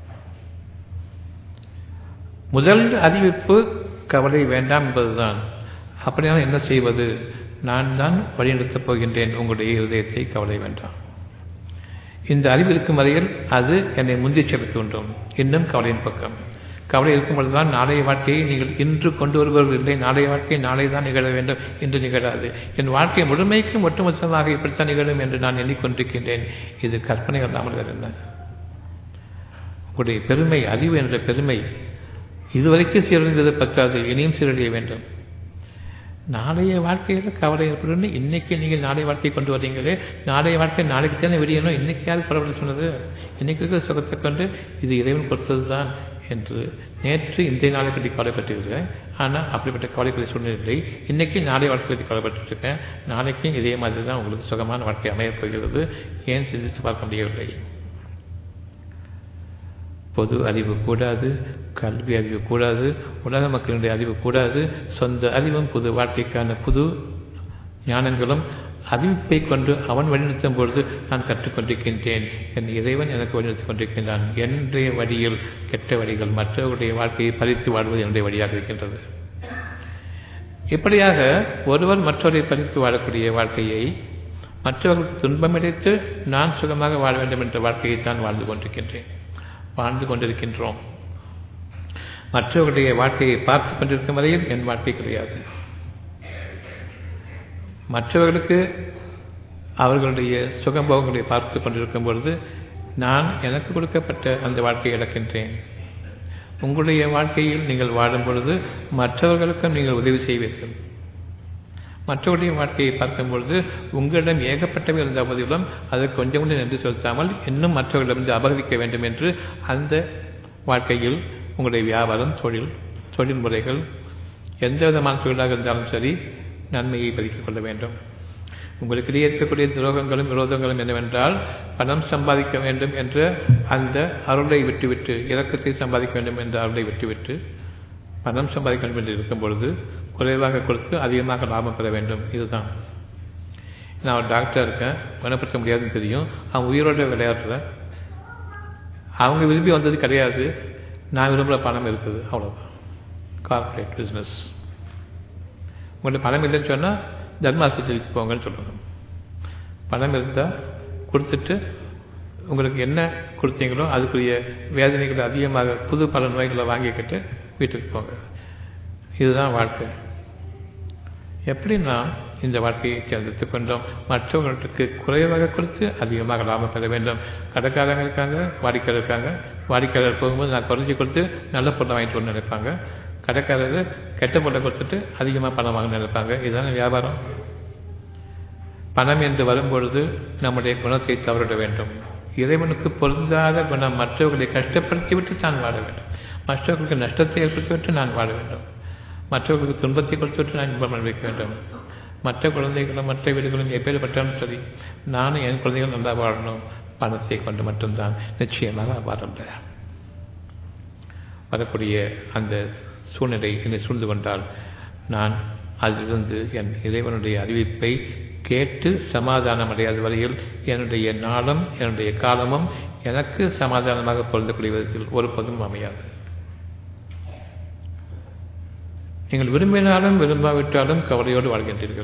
முதல் அறிவிப்பு கவலை வேண்டாம் என்பதுதான் அப்படியான என்ன செய்வது நான் தான் வழிநடத்தப் போகின்றேன் உங்களுடைய இருதயத்தை கவலை வேண்டாம் இந்த அறிவு இருக்கும் வரையில் அது என்னை முந்தி செலுத்துகின்றோம் இன்னும் கவலையின் பக்கம் கவலை இருக்கும் பொழுதுதான் நாளைய வாழ்க்கையை நீங்கள் இன்று கொண்டு வருபவர்கள் இல்லை நாளைய வாழ்க்கை நாளை தான் நிகழ வேண்டும் என்று நிகழாது என் வாழ்க்கை முழுமைக்கும் ஒட்டுமொத்தமாக இப்படித்தான் நிகழும் என்று நான் எண்ணிக்கொண்டிருக்கின்றேன் இது கற்பனை அல்லாமல் வேறு என்ன உங்களுடைய பெருமை அறிவு என்ற பெருமை இதுவரைக்கும் சீரழிந்தது பத்தாது இனியும் சீரழிய வேண்டும் நாளைய வாழ்க்கையில் கவலை ஏற்படும் இன்னைக்கு நீங்கள் நாளைய வாழ்க்கையை கொண்டு வரீங்களே நாளைய வாழ்க்கை நாளைக்கு தானே விடியணும் இன்னைக்கு யார் பரவாயில்ல சொன்னது இன்னைக்கு இருக்கிற சுகத்தை கொண்டு இது இறைவன் கொடுத்தது தான் என்று நேற்று இந்த நாளை பற்றி கவலைப்பட்டிருக்கிறேன் ஆனால் அப்படிப்பட்ட கவலைப்பட சூழ்நிலை இன்னைக்கு நாளை வாழ்க்கை பற்றி கவலைப்பட்டிருக்கேன் நாளைக்கும் இதே மாதிரி தான் உங்களுக்கு சுகமான வாழ்க்கை அமையப் போகிறது ஏன் சிந்தித்து பார்க்க முடியவில்லை பொது அறிவு கூடாது கல்வி அறிவு கூடாது உலக மக்களுடைய அறிவு கூடாது சொந்த அறிவும் புது வாழ்க்கைக்கான புது ஞானங்களும் அறிவிப்பை கொண்டு அவன் வழிநடத்தும் பொழுது நான் கற்றுக்கொண்டிருக்கின்றேன் என் இறைவன் எனக்கு வழிநடத்திக் கொண்டிருக்கின்றான் என்னுடைய வழியில் கெட்ட வழிகள் மற்றவர்களுடைய வாழ்க்கையை பறித்து வாழ்வது என்னுடைய வழியாக இருக்கின்றது இப்படியாக ஒருவர் மற்றவரை பறித்து வாழக்கூடிய வாழ்க்கையை மற்றவர்களுக்கு துன்பமடைத்து நான் சுகமாக வாழ வேண்டும் என்ற வாழ்க்கையை தான் வாழ்ந்து கொண்டிருக்கின்றேன் வாழ்ந்து கொண்டிருக்கின்றோம் மற்றவர்களுடைய வாழ்க்கையை பார்த்து கொண்டிருக்கும் வரையில் என் வாழ்க்கை கிடையாது மற்றவர்களுக்கு அவர்களுடைய சுகம்போகங்களை பார்த்து கொண்டிருக்கும் பொழுது நான் எனக்கு கொடுக்கப்பட்ட அந்த வாழ்க்கையை இழக்கின்றேன் உங்களுடைய வாழ்க்கையில் நீங்கள் வாழும் பொழுது மற்றவர்களுக்கும் நீங்கள் உதவி செய்வீர்கள் மற்றவருடைய வாழ்க்கையை பார்க்கும் பொழுது உங்களிடம் ஏகப்பட்டவை இருந்த போதிலும் அதை கொஞ்சம் கூட நன்றி செலுத்தாமல் இன்னும் மற்றவர்களிடமிருந்து அபகரிக்க வேண்டும் என்று அந்த வாழ்க்கையில் உங்களுடைய வியாபாரம் தொழில் தொழில் முறைகள் எந்த விதமான தொழிலாக இருந்தாலும் சரி நன்மையை பதிக்கிக் கொள்ள வேண்டும் உங்களுக்கு இடையே இருக்கக்கூடிய துரோகங்களும் விரோதங்களும் என்னவென்றால் பணம் சம்பாதிக்க வேண்டும் என்ற அந்த அருளை விட்டுவிட்டு இறக்கத்தை சம்பாதிக்க வேண்டும் என்ற அருளை விட்டுவிட்டு பணம் சம்பாதிக்க வேண்டும் என்று இருக்கும் பொழுது குறைவாக கொடுத்து அதிகமாக லாபம் பெற வேண்டும் இதுதான் நான் ஒரு டாக்டர் இருக்கேன் குணப்படுத்த முடியாதுன்னு தெரியும் அவன் உயிரோட விளையாடுறேன் அவங்க விரும்பி வந்தது கிடையாது நான் விரும்புகிற பணம் இருக்குது அவ்வளோதான் கார்பரேட் பிஸ்னஸ் உங்கள்கிட்ட பணம் இல்லைன்னு சொன்னால் தர்ம ஆஸ்பத்திரிக்கு போங்கன்னு சொல்லணும் பணம் இருந்தால் கொடுத்துட்டு உங்களுக்கு என்ன கொடுத்தீங்களோ அதுக்குரிய வேதனைகளை அதிகமாக புது பல நோய்களை வாங்கிக்கிட்டு வீட்டுக்கு போங்க இதுதான் வாழ்க்கை எப்படி நாம் இந்த வாழ்க்கையை தேர்ந்தெடுத்துக் கொண்டோம் மற்றவர்களுக்கு குறைவாக கொடுத்து அதிகமாக லாபம் பெற வேண்டும் கடைக்காரங்க இருக்காங்க வாடிக்கையாளர் இருக்காங்க வாடிக்கையாளர் போகும்போது நான் குறைச்சி கொடுத்து நல்ல பொருளை வாங்கிட்டு வரணும்னு நினைப்பாங்க கடைக்காரர் கெட்ட பொருளை கொடுத்துட்டு அதிகமாக பணம் வாங்க நினைப்பாங்க இதுதானே வியாபாரம் பணம் என்று வரும்பொழுது நம்முடைய குணத்தை தவறிட வேண்டும் இறைவனுக்கு பொருந்தாத குணம் மற்றவர்களை கஷ்டப்படுத்திவிட்டு நான் வாழ வேண்டும் மற்றவர்களுக்கு நஷ்டத்தை ஏற்படுத்திவிட்டு நான் வாழ வேண்டும் மற்றவர்களுக்கு துன்பத்தை கொடுத்துவிட்டு நான் இன்பம் அனுபவிக்க வேண்டும் மற்ற குழந்தைகளும் மற்ற வீடுகளும் எப்பேற்பட்டாலும் சரி நானும் என் குழந்தைகள் நல்லா வாழணும் பணத்தை கொண்டு மட்டும்தான் நிச்சயமாக வாழல வரக்கூடிய அந்த சூழ்நிலை என்னை சூழ்ந்து கொண்டால் நான் அதிலிருந்து என் இறைவனுடைய அறிவிப்பை கேட்டு சமாதானம் அடையாத வரையில் என்னுடைய நாளும் என்னுடைய காலமும் எனக்கு சமாதானமாக பொருந்தக்கூடிய விதத்தில் ஒருபோதும் அமையாது நீங்கள் விரும்பினாலும் விரும்பாவிட்டாலும் கவலையோடு வாழ்கின்றீர்கள்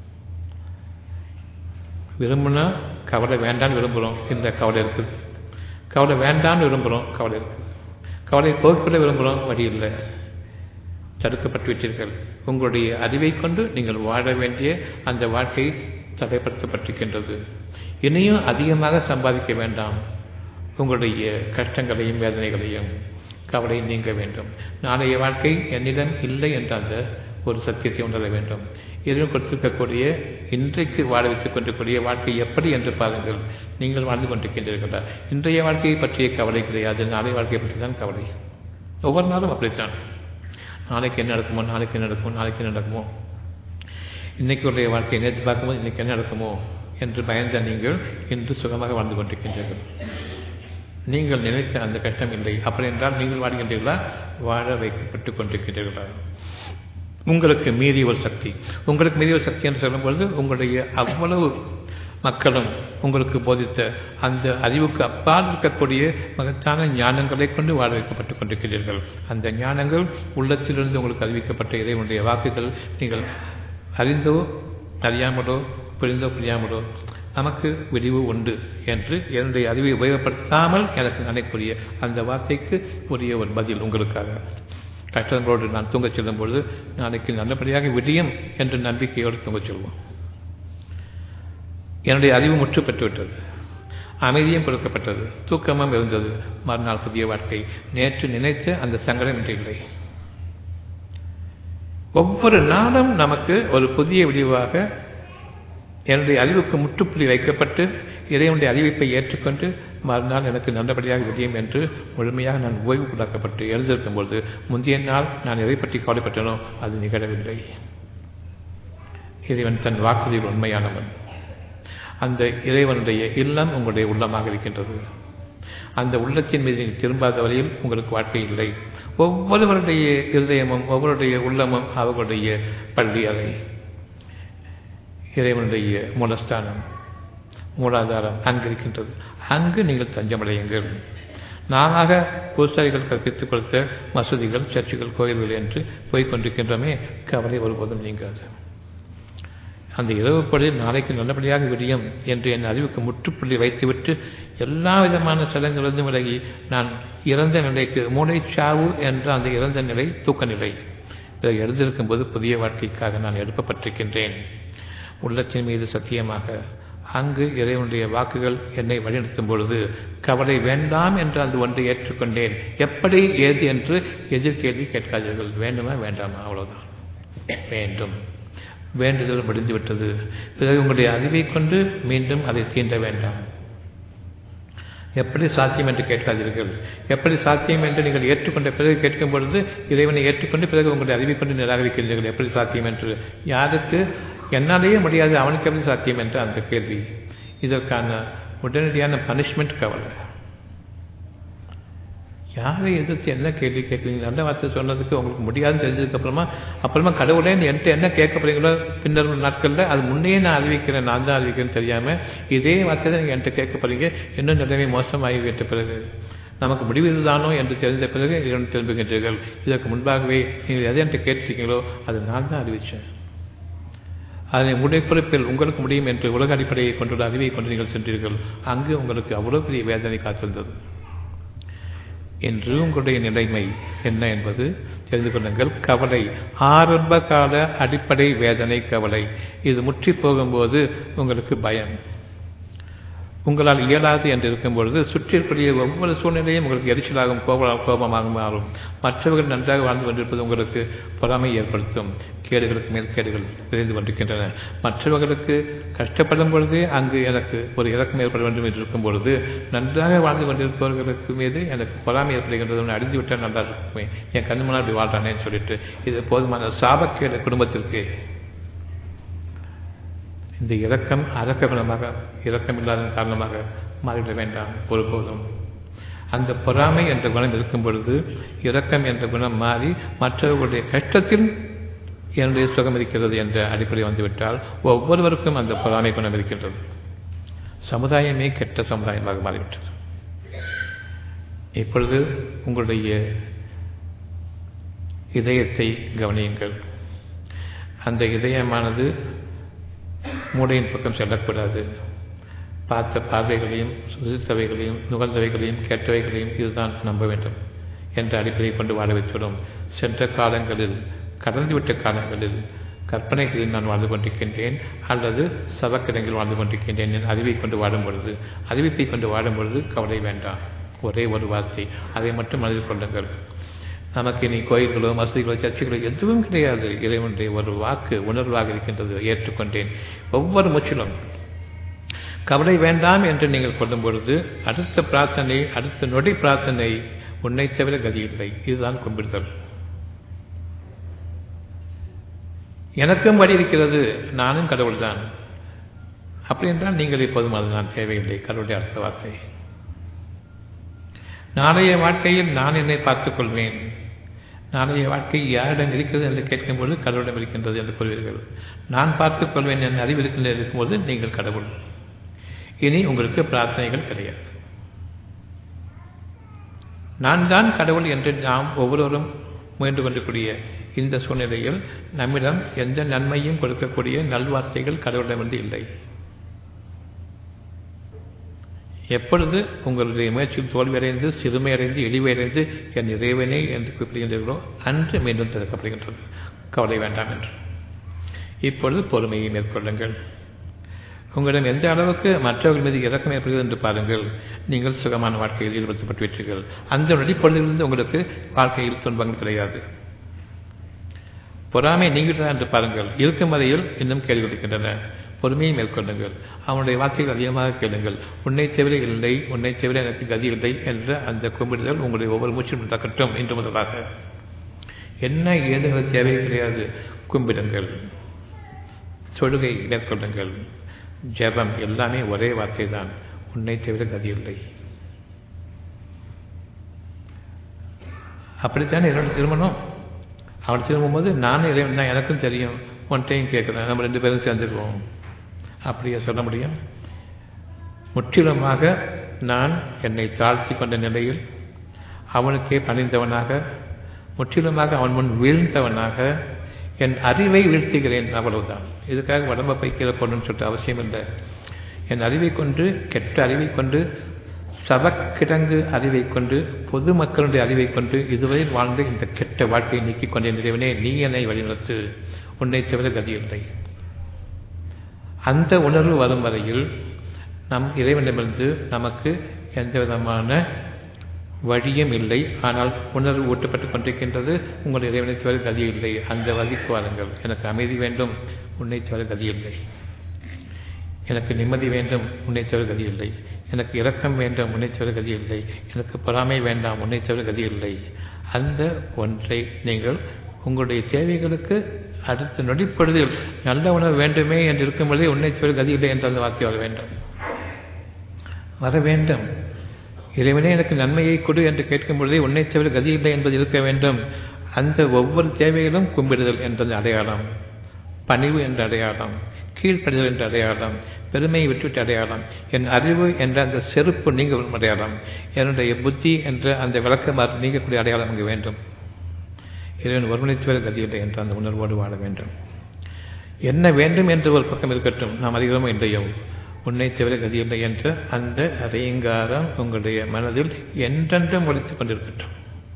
விரும்பினா கவலை வேண்டான்னு விரும்புகிறோம் இந்த கவலை இருக்குது கவலை வேண்டான்னு விரும்புகிறோம் கவலை இருக்குது கவலை போக்கிக்கொள்ள விரும்புகிறோம் வழி இல்லை தடுக்கப்பட்டு விட்டீர்கள் உங்களுடைய அறிவை கொண்டு நீங்கள் வாழ வேண்டிய அந்த வாழ்க்கை தடைப்படுத்தப்பட்டிருக்கின்றது இனியும் அதிகமாக சம்பாதிக்க வேண்டாம் உங்களுடைய கஷ்டங்களையும் வேதனைகளையும் கவலை நீங்க வேண்டும் நாளைய வாழ்க்கை என்னிடம் இல்லை என்ற அந்த ஒரு சத்தியத்தை உணர வேண்டும் இறைவன் கொடுத்திருக்கக்கூடிய இன்றைக்கு வாழ வைத்துக் கொண்டிருக்கூடிய வாழ்க்கை எப்படி என்று பாருங்கள் நீங்கள் வாழ்ந்து கொண்டிருக்கின்றீர்களா இன்றைய வாழ்க்கையை பற்றிய கவலை கிடையாது நாளை வாழ்க்கையை பற்றி தான் கவலை ஒவ்வொரு நாளும் அப்படித்தான் நாளைக்கு என்ன நடக்குமோ நாளைக்கு என்ன நடக்குமோ நாளைக்கு என்ன நடக்குமோ இன்னைக்கு உடைய வாழ்க்கையை நேற்று பார்க்கும்போது இன்னைக்கு என்ன நடக்குமோ என்று பயந்த நீங்கள் இன்று சுகமாக வாழ்ந்து கொண்டிருக்கின்றீர்கள் நீங்கள் நினைத்த அந்த கஷ்டம் இல்லை அப்படி என்றால் நீங்கள் வாழ்கின்றீர்களா வாழ வைக்கப்பட்டு கொண்டிருக்கின்றீர்களா உங்களுக்கு மீறி ஒரு சக்தி உங்களுக்கு மீறி ஒரு சக்தி என்று சொல்லும்பொழுது உங்களுடைய அவ்வளவு மக்களும் உங்களுக்கு போதித்த அந்த அறிவுக்கு அப்பால் இருக்கக்கூடிய மகத்தான ஞானங்களை கொண்டு வாழ வைக்கப்பட்டுக் கொண்டிருக்கிறீர்கள் அந்த ஞானங்கள் உள்ளத்திலிருந்து உங்களுக்கு அறிவிக்கப்பட்ட இறைவனுடைய வாக்குகள் நீங்கள் அறிந்தோ அறியாமலோ புரிந்தோ புரியாமலோ நமக்கு விரிவு உண்டு என்று என்னுடைய அறிவை உபயோகப்படுத்தாமல் எனக்கு நினைக்கூடிய அந்த வார்த்தைக்கு உரிய ஒரு பதில் உங்களுக்காக கஷ்டங்களோடு நான் தூங்கச் செல்லும் பொழுது நாளைக்கு நல்லபடியாக விடியும் என்ற நம்பிக்கையோடு தூங்கச் செல்வோம் என்னுடைய அறிவு முற்று பெற்றுவிட்டது அமைதியும் கொடுக்கப்பட்டது தூக்கமும் இருந்தது மறுநாள் புதிய வாழ்க்கை நேற்று நினைத்த அந்த சங்கடம் இன்று இல்லை ஒவ்வொரு நாளும் நமக்கு ஒரு புதிய விடிவாக என்னுடைய அறிவுக்கு முற்றுப்புள்ளி வைக்கப்பட்டு இறைவனுடைய அறிவிப்பை ஏற்றுக்கொண்டு மறுநாள் எனக்கு நல்லபடியாக விடியும் என்று முழுமையாக நான் ஓய்வு கொண்டாக்கப்பட்டு எழுந்திருக்கும் பொழுது முந்தைய நாள் நான் எதை பற்றி கவலைப்பட்டனோ அது நிகழவில்லை இறைவன் தன் வாக்குறுதியில் உண்மையானவன் அந்த இறைவனுடைய இல்லம் உங்களுடைய உள்ளமாக இருக்கின்றது அந்த உள்ளத்தின் மீது நீங்கள் திரும்பாத வழியில் உங்களுக்கு வாழ்க்கை இல்லை ஒவ்வொருவருடைய இருதயமும் ஒவ்வொருடைய உள்ளமும் அவர்களுடைய பள்ளி அறை இறைவனுடைய மூலஸ்தானம் மூலாதாரம் அங்கு இருக்கின்றது அங்கு நீங்கள் தஞ்சமடையுங்கள் நானாக பூசாரிகள் கற்பித்துக் கொடுத்த மசூதிகள் சர்ச்சுகள் கோயில்கள் என்று போய்கொண்டிருக்கின்றோமே கவலை ஒருபோதும் நீங்காது அந்த இரவு பொழுது நாளைக்கு நல்லபடியாக விடியும் என்று என் அறிவுக்கு முற்றுப்புள்ளி வைத்துவிட்டு எல்லா விதமான சடங்கிலிருந்து விலகி நான் இறந்த நிலைக்கு மூளைச்சாவு என்ற அந்த இறந்த நிலை தூக்க நிலை இதை எழுதியிருக்கும் போது புதிய வாழ்க்கைக்காக நான் எழுப்பப்பட்டிருக்கின்றேன் உள்ளத்தின் மீது சத்தியமாக அங்கு இறைவனுடைய வாக்குகள் என்னை வழிநடத்தும் பொழுது கவலை வேண்டாம் என்று அந்த ஒன்றை ஏற்றுக்கொண்டேன் எப்படி ஏது என்று எதிர்கேள்வி கேட்காதீர்கள் வேண்டுமா வேண்டாமா அவ்வளவுதான் வேண்டும் வேண்டுதல் முடிந்துவிட்டது பிறகு உங்களுடைய அறிவை கொண்டு மீண்டும் அதை தீண்ட வேண்டாம் எப்படி சாத்தியம் என்று கேட்காதீர்கள் எப்படி சாத்தியம் என்று நீங்கள் ஏற்றுக்கொண்ட பிறகு கேட்கும் பொழுது இறைவனை ஏற்றுக்கொண்டு பிறகு உங்களுடைய அறிவை கொண்டு நிராகரிக்கிறீர்கள் எப்படி சாத்தியம் என்று யாருக்கு என்னாலேயே முடியாது அவனுக்கு எப்படி சாத்தியம் என்று அந்த கேள்வி இதற்கான உடனடியான பனிஷ்மெண்ட் கவலை யாரை எதிர்த்து என்ன கேள்வி கேட்குறீங்க நல்ல வார்த்தை சொன்னதுக்கு உங்களுக்கு முடியாதுன்னு தெரிஞ்சதுக்கு அப்புறமா அப்புறமா கடவுளே என்கிட்ட என்ன கேட்க போறீங்களோ பின்னர் நாட்களில் அது முன்னே நான் அறிவிக்கிறேன் நான் தான் அறிவிக்கிறேன்னு தெரியாமல் இதே வார்த்தை தான் நீங்கள் என்கிட்ட கேட்க போறீங்க இன்னும் நிலைமை மோசமாகிவிட்ட பிறகு நமக்கு முடிவு இதுதானோ என்று தெரிந்த பிறகு இறைவன் திரும்புகின்றீர்கள் இதற்கு முன்பாகவே நீங்கள் எதை என்கிட்ட கேட்டிருக்கீங்களோ அது நான் தான் அறிவித்தேன் அதனை உடைய குறிப்பில் உங்களுக்கு முடியும் என்று உலக அடிப்படையை கொண்டுள்ள அறிவை கொண்டு நீங்கள் சென்றீர்கள் அங்கு உங்களுக்கு அவ்வளவு பெரிய வேதனை காத்திருந்தது என்று உங்களுடைய நிலைமை என்ன என்பது தெரிந்து கொள்ளுங்கள் கவலை ஆரம்ப கால அடிப்படை வேதனை கவலை இது முற்றி போகும்போது உங்களுக்கு பயம் உங்களால் இயலாது என்று இருக்கும் பொழுது சுற்றி இருக்கக்கூடிய ஒவ்வொரு சூழ்நிலையும் உங்களுக்கு எரிச்சலாகும் கோப கோபமாக மாறும் மற்றவர்கள் நன்றாக வாழ்ந்து கொண்டிருப்பது உங்களுக்கு பொறாமை ஏற்படுத்தும் கேடுகளுக்கு மேல் கேடுகள் விரைந்து கொண்டிருக்கின்றன மற்றவர்களுக்கு கஷ்டப்படும் பொழுதே அங்கு எனக்கு ஒரு இறக்கம் ஏற்பட வேண்டும் என்று இருக்கும் பொழுது நன்றாக வாழ்ந்து கொண்டிருப்பவர்களுக்கு மீது எனக்கு பொறாமை ஏற்படுகின்றது அடிந்து விட்டால் நல்லா இருக்குமே என் கண்ணு முன்னால் அப்படி வாழ்றானேன்னு சொல்லிட்டு இது போதுமான சாபக்கேடு குடும்பத்திற்கு இந்த இரக்கம் அரக்க குணமாக இரக்கம் இல்லாத காரணமாக மாறிவிட வேண்டாம் ஒருபோதும் அந்த பொறாமை என்ற குணம் இருக்கும் பொழுது இரக்கம் என்ற குணம் மாறி மற்றவர்களுடைய கஷ்டத்தில் என்னுடைய சுகம் இருக்கிறது என்ற அடிப்படை வந்துவிட்டால் ஒவ்வொருவருக்கும் அந்த பொறாமை குணம் இருக்கின்றது சமுதாயமே கெட்ட சமுதாயமாக மாறிவிட்டது இப்பொழுது உங்களுடைய இதயத்தை கவனியுங்கள் அந்த இதயமானது மூடையின் பக்கம் செல்லக்கூடாது பார்த்த பார்வைகளையும் சுதித்தவைகளையும் நுகர்ந்தவைகளையும் கேட்டவைகளையும் இதுதான் நம்ப வேண்டும் என்ற அடிப்படையை கொண்டு வாழ வைத்துவிடும் சென்ற காலங்களில் கடந்துவிட்ட காலங்களில் கற்பனைகளில் நான் வாழ்ந்து கொண்டிருக்கின்றேன் அல்லது சவக்கிடங்கில் வாழ்ந்து கொண்டிருக்கின்றேன் என் அறிவை கொண்டு வாடும் பொழுது அறிவிப்பை கொண்டு வாடும் பொழுது கவலை வேண்டாம் ஒரே ஒரு வார்த்தை அதை மட்டும் மனதில் கொள்ளுங்கள் நமக்கு இனி கோயில்களோ மசூதிகளோ சர்ச்சைகளோ எதுவும் கிடையாது இறைவனுடைய ஒரு வாக்கு உணர்வாக இருக்கின்றது ஏற்றுக்கொண்டேன் ஒவ்வொரு முற்றிலும் கவலை வேண்டாம் என்று நீங்கள் கொள்ளும் பொழுது அடுத்த பிரார்த்தனை அடுத்த நொடி பிரார்த்தனை உன்னை தவிர கதி இல்லை இதுதான் கும்பிடுதல் எனக்கும் வழி இருக்கிறது நானும் கடவுள் தான் அப்படி என்றால் நீங்கள் இப்போதும் அது நான் தேவையில்லை கடவுளுடைய அடுத்த வார்த்தை நாளைய வாழ்க்கையில் நான் என்னை பார்த்துக் கொள்வேன் நாளைய வாழ்க்கை யாரிடம் இருக்கிறது என்று கேட்கும்போது கடவுளிடம் இருக்கின்றது என்று கூறுவீர்கள் நான் பார்த்துக் கொள்வேன் என் அறிவு இருக்கின்ற இருக்கும்போது நீங்கள் கடவுள் இனி உங்களுக்கு பிரார்த்தனைகள் கிடையாது நான் தான் கடவுள் என்று நாம் ஒவ்வொருவரும் முயன்று கொண்டிருக்கூடிய இந்த சூழ்நிலையில் நம்மிடம் எந்த நன்மையும் கொடுக்கக்கூடிய நல்வார்த்தைகள் கடவுளிடமிருந்து இல்லை எப்பொழுது உங்களுடைய முயற்சியில் தோல்வியடைந்து சிறுமையடைந்து இழிவடைந்து என் இறைவனே என்று குறிப்பிடுகின்றீர்களோ அன்று மீண்டும் திறக்கப்படுகின்றது கவலை வேண்டாம் என்று இப்பொழுது பொறுமையை மேற்கொள்ளுங்கள் உங்களிடம் எந்த அளவுக்கு மற்றவர்கள் மீது இறக்கம் ஏற்படுகிறது என்று பாருங்கள் நீங்கள் சுகமான வாழ்க்கையில் ஈடுபடுத்தப்பட்டு விட்டீர்கள் அந்த நொடிப்பொழுதிலிருந்து உங்களுக்கு வாழ்க்கையில் துன்பங்கள் கிடையாது பொறாமை நீங்கிட்டதா என்று பாருங்கள் இருக்கும் வரையில் இன்னும் கேள்வி கொடுக்கின்றன பொறுமையை மேற்கொள்ளுங்கள் அவனுடைய வார்த்தைகள் அதிகமாக கேளுங்கள் உன்னை தவிர இல்லை உன்னை தவிர எனக்கு கதி இல்லை என்ற அந்த கும்பிடுதல் உங்களுடைய ஒவ்வொரு மூச்சும் நடக்கட்டும் என்று முதலாக என்ன ஏதுங்கிற தேவை கிடையாது கும்பிடுங்கள் தொழுகை மேற்கொள்ளுங்கள் ஜெபம் எல்லாமே ஒரே வார்த்தை தான் உன்னை தவிர கதி இல்லை அப்படித்தானே என்னோட திருமணம் அவன் திரும்பும்போது நானும் இறைவன் தான் எனக்கும் தெரியும் ஒன்றையும் கேட்குறேன் நம்ம ரெண்டு பேரும் சேர்ந்துக்குவோம் அப்படியே சொல்ல முடியும் முற்றிலுமாக நான் என்னை தாழ்த்தி கொண்ட நிலையில் அவனுக்கே பணிந்தவனாக முற்றிலுமாக அவன் முன் வீழ்ந்தவனாக என் அறிவை வீழ்த்துகிறேன் அவ்வளவுதான் இதுக்காக உடம்பை போய் கீழே போடணும்னு சொல்லிட்டு அவசியம் இல்லை என் அறிவை கொண்டு கெட்ட அறிவை கொண்டு சவக்கிடங்கு அறிவை கொண்டு பொதுமக்களுடைய அறிவை கொண்டு இதுவரை வாழ்ந்து இந்த கெட்ட வாழ்க்கையை நீக்கிக் கொண்டே நிறைவனே நீ என்னை வழிநடத்து உன்னை தவிர கதியில்லை அந்த உணர்வு வரும் வரையில் நம் இறைவனிடமிருந்து நமக்கு எந்த விதமான வழியும் இல்லை ஆனால் உணர்வு ஊட்டப்பட்டுக் கொண்டிருக்கின்றது உங்கள் இறைவனை தவிர கதி இல்லை அந்த வதிக்கு வாருங்கள் எனக்கு அமைதி வேண்டும் உன்னை தவிர கதி இல்லை எனக்கு நிம்மதி வேண்டும் உன்னை தவிர கதி இல்லை எனக்கு இரக்கம் வேண்டும் உன்னை தவிர கதி இல்லை எனக்கு பொறாமை வேண்டாம் உன்னை தவிர கதி இல்லை அந்த ஒன்றை நீங்கள் உங்களுடைய தேவைகளுக்கு அடுத்த நொடிப்பொழுதில் நல்ல உணவு வேண்டுமே என்று இருக்கும் பொழுதே உன்னை தவிர கதி இல்லை என்ற அந்த வார்த்தை வர வேண்டும் வர வேண்டும் இறைவனே எனக்கு நன்மையை கொடு என்று கேட்கும் பொழுதே உன்னை தவிர கதி இல்லை என்பது இருக்க வேண்டும் அந்த ஒவ்வொரு தேவையிலும் கும்பிடுதல் என்றது அடையாளம் பணிவு என்ற அடையாளம் கீழ்ப்படிதல் என்ற அடையாளம் பெருமையை விட்டுவிட்டு அடையாளம் என் அறிவு என்ற அந்த செருப்பு நீங்க அடையாளம் என்னுடைய புத்தி என்ற அந்த விளக்கமாறு நீங்கக்கூடிய அடையாளம் அங்கு வேண்டும் இறைவன் ஒருவனை தவிர கதியில்லை என்ற அந்த உணர்வோடு வாழ வேண்டும் என்ன வேண்டும் என்று ஒரு பக்கம் இருக்கட்டும் நாம் அதிகமோ இல்லையோ உன்னை தவிர கதியில்லை என்ற அந்த ரீங்காரம் உங்களுடைய மனதில் என்றென்றும் ஒழித்துக் கொண்டிருக்கட்டும்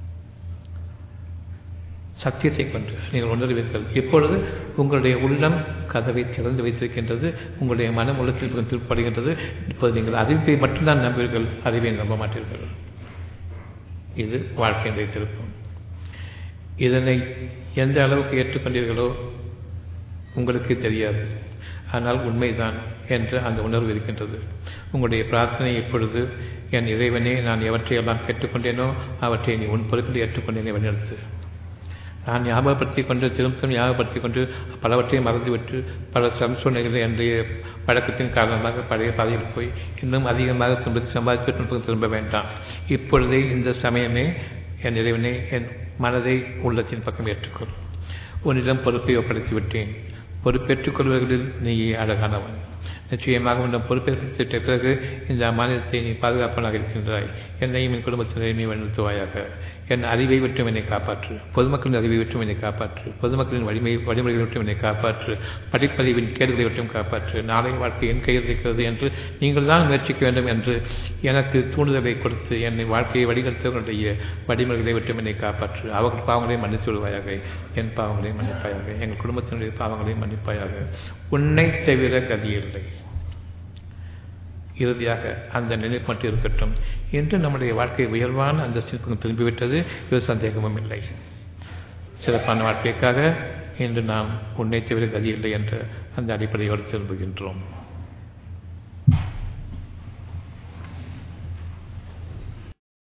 சத்தியத்தை கொண்டு நீங்கள் உணர்வீர்கள் இப்பொழுது உங்களுடைய உள்ளம் கதவை திறந்து வைத்திருக்கின்றது உங்களுடைய மனம் உள்ளத்தில் திருப்படுகின்றது இப்போது நீங்கள் அறிவை மட்டும்தான் நம்புவீர்கள் அறிவை நம்ப மாட்டீர்கள் இது வாழ்க்கையினுடைய திருப்பம் இதனை எந்த அளவுக்கு ஏற்றுக்கொண்டீர்களோ உங்களுக்கு தெரியாது ஆனால் உண்மைதான் என்ற அந்த உணர்வு இருக்கின்றது உங்களுடைய பிரார்த்தனை இப்பொழுது என் இறைவனே நான் எவற்றையெல்லாம் கேட்டுக்கொண்டேனோ அவற்றை நீ உன் பொறுப்பில் ஏற்றுக்கொண்டேனே வழிநடத்து நான் ஞாபகப்படுத்திக் கொண்டு திரும்ப ஞாபகப்படுத்திக் கொண்டு பலவற்றையும் மறந்துவிட்டு பல சம்சூழ்நிலைகள் என்னுடைய பழக்கத்தின் காரணமாக பழைய பாதையில் போய் இன்னும் அதிகமாக திரும்ப சம்பாதித்து திரும்ப வேண்டாம் இப்பொழுதே இந்த சமயமே என் இறைவனை என் மனதை உள்ளத்தின் பக்கம் ஏற்றுக்கொள் உன்னிடம் பொறுப்பை ஒப்படைத்து விட்டேன் பொறுப்பேற்றுக் கொள்வர்களில் நீயே அழகானவன் நிச்சயமாக உன்னை பொறுப்பேற்ற பிறகு இந்த மாநிலத்தை நீ பாதுகாப்பானாக இருக்கின்றாய் என்னையும் என் குடும்பத்தினரையும் நீ வழிநடத்துவாயாக என் அறிவை விட்டும் என்னை காப்பாற்று பொதுமக்களின் அறிவை விட்டும் என்னை காப்பாற்று பொதுமக்களின் வலிமை வழிமுறைகளை விட்டும் என்னை காப்பாற்று படிப்பறிவின் கேடுகளை விட்டும் காப்பாற்று நாளை வாழ்க்கை என் கையில் இருக்கிறது என்று நீங்கள் தான் முயற்சிக்க வேண்டும் என்று எனக்கு தூண்டுதலை கொடுத்து என்னை வாழ்க்கையை வழிநடத்தவர்களுடைய வழிமுறைகளை விட்டும் என்னை காப்பாற்று அவர்கள் பாவங்களையும் மன்னித்து விடுவாயாக என் பாவங்களையும் மன்னிப்பாயாக எங்கள் குடும்பத்தினுடைய பாவங்களையும் மன்னிப்பாயாக உன்னை தவிர கதியில்லை இறுதியாக அந்த நினைப்பு மட்டும் இருக்கட்டும் என்று நம்முடைய வாழ்க்கை உயர்வான அந்த சிற்பம் திரும்பிவிட்டது இது சந்தேகமும் இல்லை சிறப்பான வாழ்க்கைக்காக இன்று நாம் உன்னை தவிர கதியில்லை என்ற அந்த அடிப்படையோடு திரும்புகின்றோம்